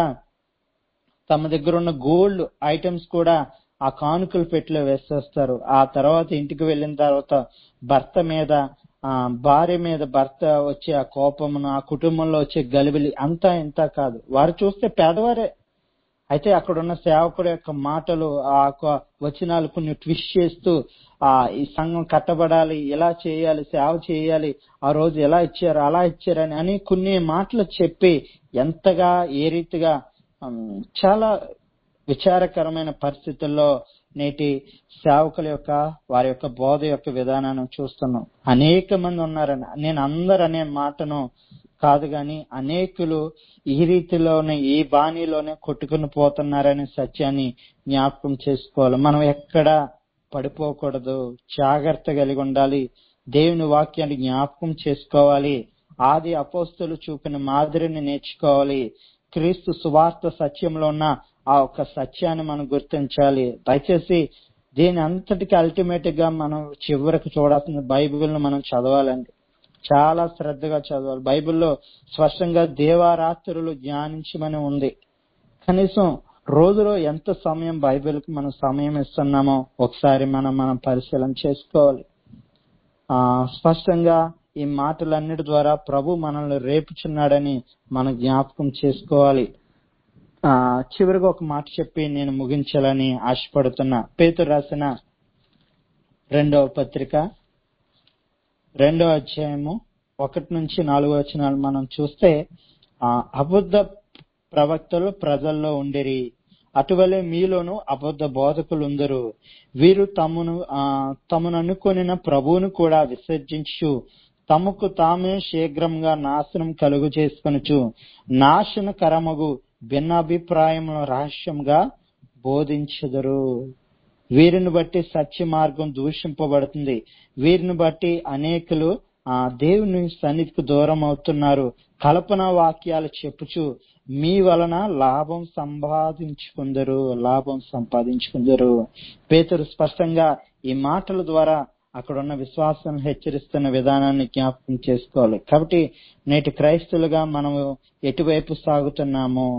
తమ దగ్గర ఉన్న గోల్డ్ ఐటమ్స్ కూడా ఆ కానుకల పెట్టిలో వేసేస్తారు ఆ తర్వాత ఇంటికి వెళ్ళిన తర్వాత భర్త మీద ఆ భార్య మీద భర్త వచ్చే ఆ కోపమును ఆ కుటుంబంలో వచ్చే గలిబిలి అంతా ఇంత కాదు వారు చూస్తే పేదవారే అయితే అక్కడ ఉన్న సేవకుడు యొక్క మాటలు ఆ యొక్క వచనాలు కొన్ని ట్విస్ట్ చేస్తూ ఆ ఈ సంఘం కట్టబడాలి ఇలా చేయాలి సేవ చేయాలి ఆ రోజు ఎలా ఇచ్చారు అలా ఇచ్చారని అని కొన్ని మాటలు చెప్పి ఎంతగా ఏ రీతిగా ఉమ్, చాలా విచారకరమైన పరిస్థితుల్లో నేటి సేవకుల యొక్క వారి యొక్క బోధ యొక్క విధానాన్ని చూస్తున్నాం అనేక మంది ఉన్నారని నేను అందరు అనే మాటను కాదు గాని అనేకులు ఈ రీతిలోనే ఈ బాణీలోనే కొట్టుకుని పోతున్నారనే సత్యాన్ని జ్ఞాపకం చేసుకోవాలి మనం ఎక్కడ పడిపోకూడదు జాగ్రత్త కలిగి ఉండాలి దేవుని వాక్యాన్ని జ్ఞాపకం చేసుకోవాలి ఆది అపోస్తులు చూపిన మాదిరిని నేర్చుకోవాలి క్రీస్తు సువార్త సత్యంలో ఉన్న ఆ ఒక్క సత్యాన్ని మనం గుర్తించాలి దయచేసి దీని అంతటికి అల్టిమేట్ గా మనం చివరికి చూడాల్సిన బైబిల్ ను మనం చదవాలండి చాలా శ్రద్ధగా చదవాలి బైబిల్లో స్పష్టంగా దేవారాత్రులు ధ్యానించమని ఉంది కనీసం రోజులో ఎంత సమయం బైబిల్ కి మనం సమయం ఇస్తున్నామో ఒకసారి మనం మనం పరిశీలన చేసుకోవాలి ఆ స్పష్టంగా ఈ మాటలన్నిటి ద్వారా ప్రభు మనల్ని రేపుచున్నాడని మనం జ్ఞాపకం చేసుకోవాలి ఆ చివరిగా ఒక మాట చెప్పి నేను ముగించాలని ఆశపడుతున్నా పేతురు రాసిన రెండవ పత్రిక రెండవ అధ్యాయము ఒకటి నుంచి నాలుగో వచనాలు మనం చూస్తే ఆ అబద్ధ ప్రవక్తలు ప్రజల్లో ఉండిరి అటువలే మీలోను అబద్ధ బోధకులుందరు వీరు తమను ఆ, తమను అనుకొనిన ప్రభువును కూడా విసర్జించు తమకు తామే శీఘ్రంగా నాశనం కలుగు చేసుకొనుచు నాశనకరమగు భిన్నాభిప్రాయముల రహస్యంగా బోధించెదరు వీరిని బట్టి సత్య మార్గం దూషింపబడుతుంది వీరిని బట్టి అనేకులు ఆ దేవుని సన్నిధికి దూరం అవుతున్నారు కల్పన వాక్యాలు చెప్పుచు మీ వలన లాభం సంపాదించుకుందరు లాభం సంపాదించుకుందరు పేతురు స్పష్టంగా ఈ మాటల ద్వారా అక్కడ ఉన్న విశ్వాసం హెచ్చరిస్తున్న విధానాన్ని జ్ఞాపకం చేసుకోవాలి కాబట్టి నేటి క్రైస్తులుగా మనము ఎటువైపు సాగుతున్నాము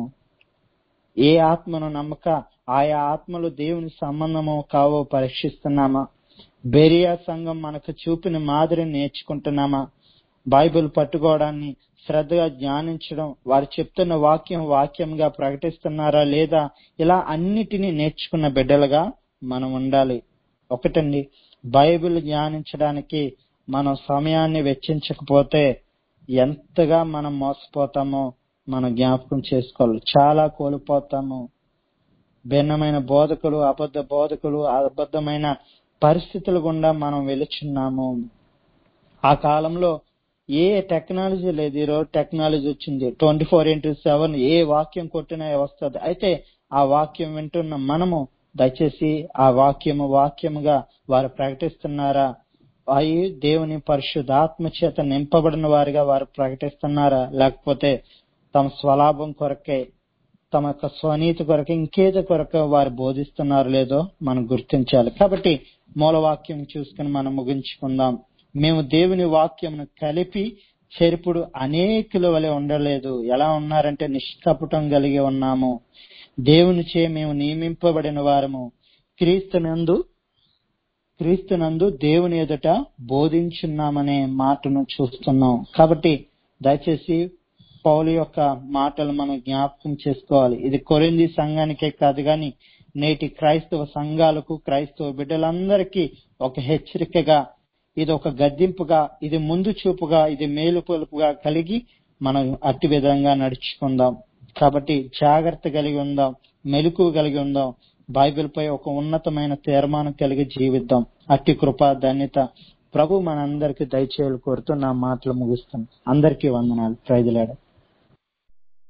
ఏ ఆత్మను నమ్మక ఆయా ఆత్మలు దేవుని సంబంధమో కావో పరీక్షిస్తున్నామా బెరియా సంఘం మనకు చూపిన మాదిరిని నేర్చుకుంటున్నామా బైబిల్ పట్టుకోవడాన్ని శ్రద్ధగా ధ్యానించడం వారు చెప్తున్న వాక్యం వాక్యంగా ప్రకటిస్తున్నారా లేదా ఇలా అన్నిటినీ నేర్చుకున్న బిడ్డలుగా మనం ఉండాలి ఒకటండి బైబిల్ ధ్యానించడానికి మనం సమయాన్ని వెచ్చించకపోతే ఎంతగా మనం మోసపోతామో మనం జ్ఞాపకం చేసుకోవాలి చాలా కోల్పోతాము భిన్నమైన బోధకులు అబద్ధ బోధకులు అబద్ధమైన పరిస్థితుల గుండా మనం వెలుచున్నాము ఆ కాలంలో ఏ టెక్నాలజీ లేదు ఈరోజు టెక్నాలజీ వచ్చింది ట్వంటీ ఫోర్ ఇంటూ సెవెన్ ఏ వాక్యం కొట్టినా వస్తుంది అయితే ఆ వాక్యం వింటున్న మనము దయచేసి ఆ వాక్యము వాక్యముగా వారు ప్రకటిస్తున్నారా అవి దేవుని పరిశుద్ధాత్మ చేత నింపబడిన వారిగా వారు ప్రకటిస్తున్నారా లేకపోతే తమ స్వలాభం కొరకే తమ యొక్క స్వనీతి కొరకు ఇంకేదో కొరకు వారు బోధిస్తున్నారు లేదో మనం గుర్తించాలి కాబట్టి మూలవాక్యం చూసుకుని మనం ముగించుకుందాం మేము దేవుని వాక్యమును కలిపి చెరుపుడు అనేకుల వలె ఉండలేదు ఎలా ఉన్నారంటే నిష్కపటం కలిగి ఉన్నాము దేవుని చే మేము నియమింపబడిన వారము క్రీస్తునందు క్రీస్తునందు దేవుని ఎదుట బోధించున్నామనే మాటను చూస్తున్నాం కాబట్టి దయచేసి పౌలు యొక్క మాటలు మనం జ్ఞాపకం చేసుకోవాలి ఇది కొరింది సంఘానికే కాదు గాని నేటి క్రైస్తవ సంఘాలకు క్రైస్తవ బిడ్డలందరికీ ఒక హెచ్చరికగా ఇది ఒక గద్దింపుగా ఇది ముందు చూపుగా ఇది మేలు పొలుపుగా కలిగి మనం అట్టి విధంగా నడుచుకుందాం కాబట్టి జాగ్రత్త కలిగి ఉందాం మెలకు కలిగి ఉందాం బైబిల్ పై ఒక ఉన్నతమైన తీర్మానం కలిగి జీవిద్దాం అట్టి కృప ధన్యత ప్రభు మనందరికీ దయచేయాలి కోరుతూ నా మాటలు ముగిస్తాను అందరికీ వందనాలు ప్రైజులాడు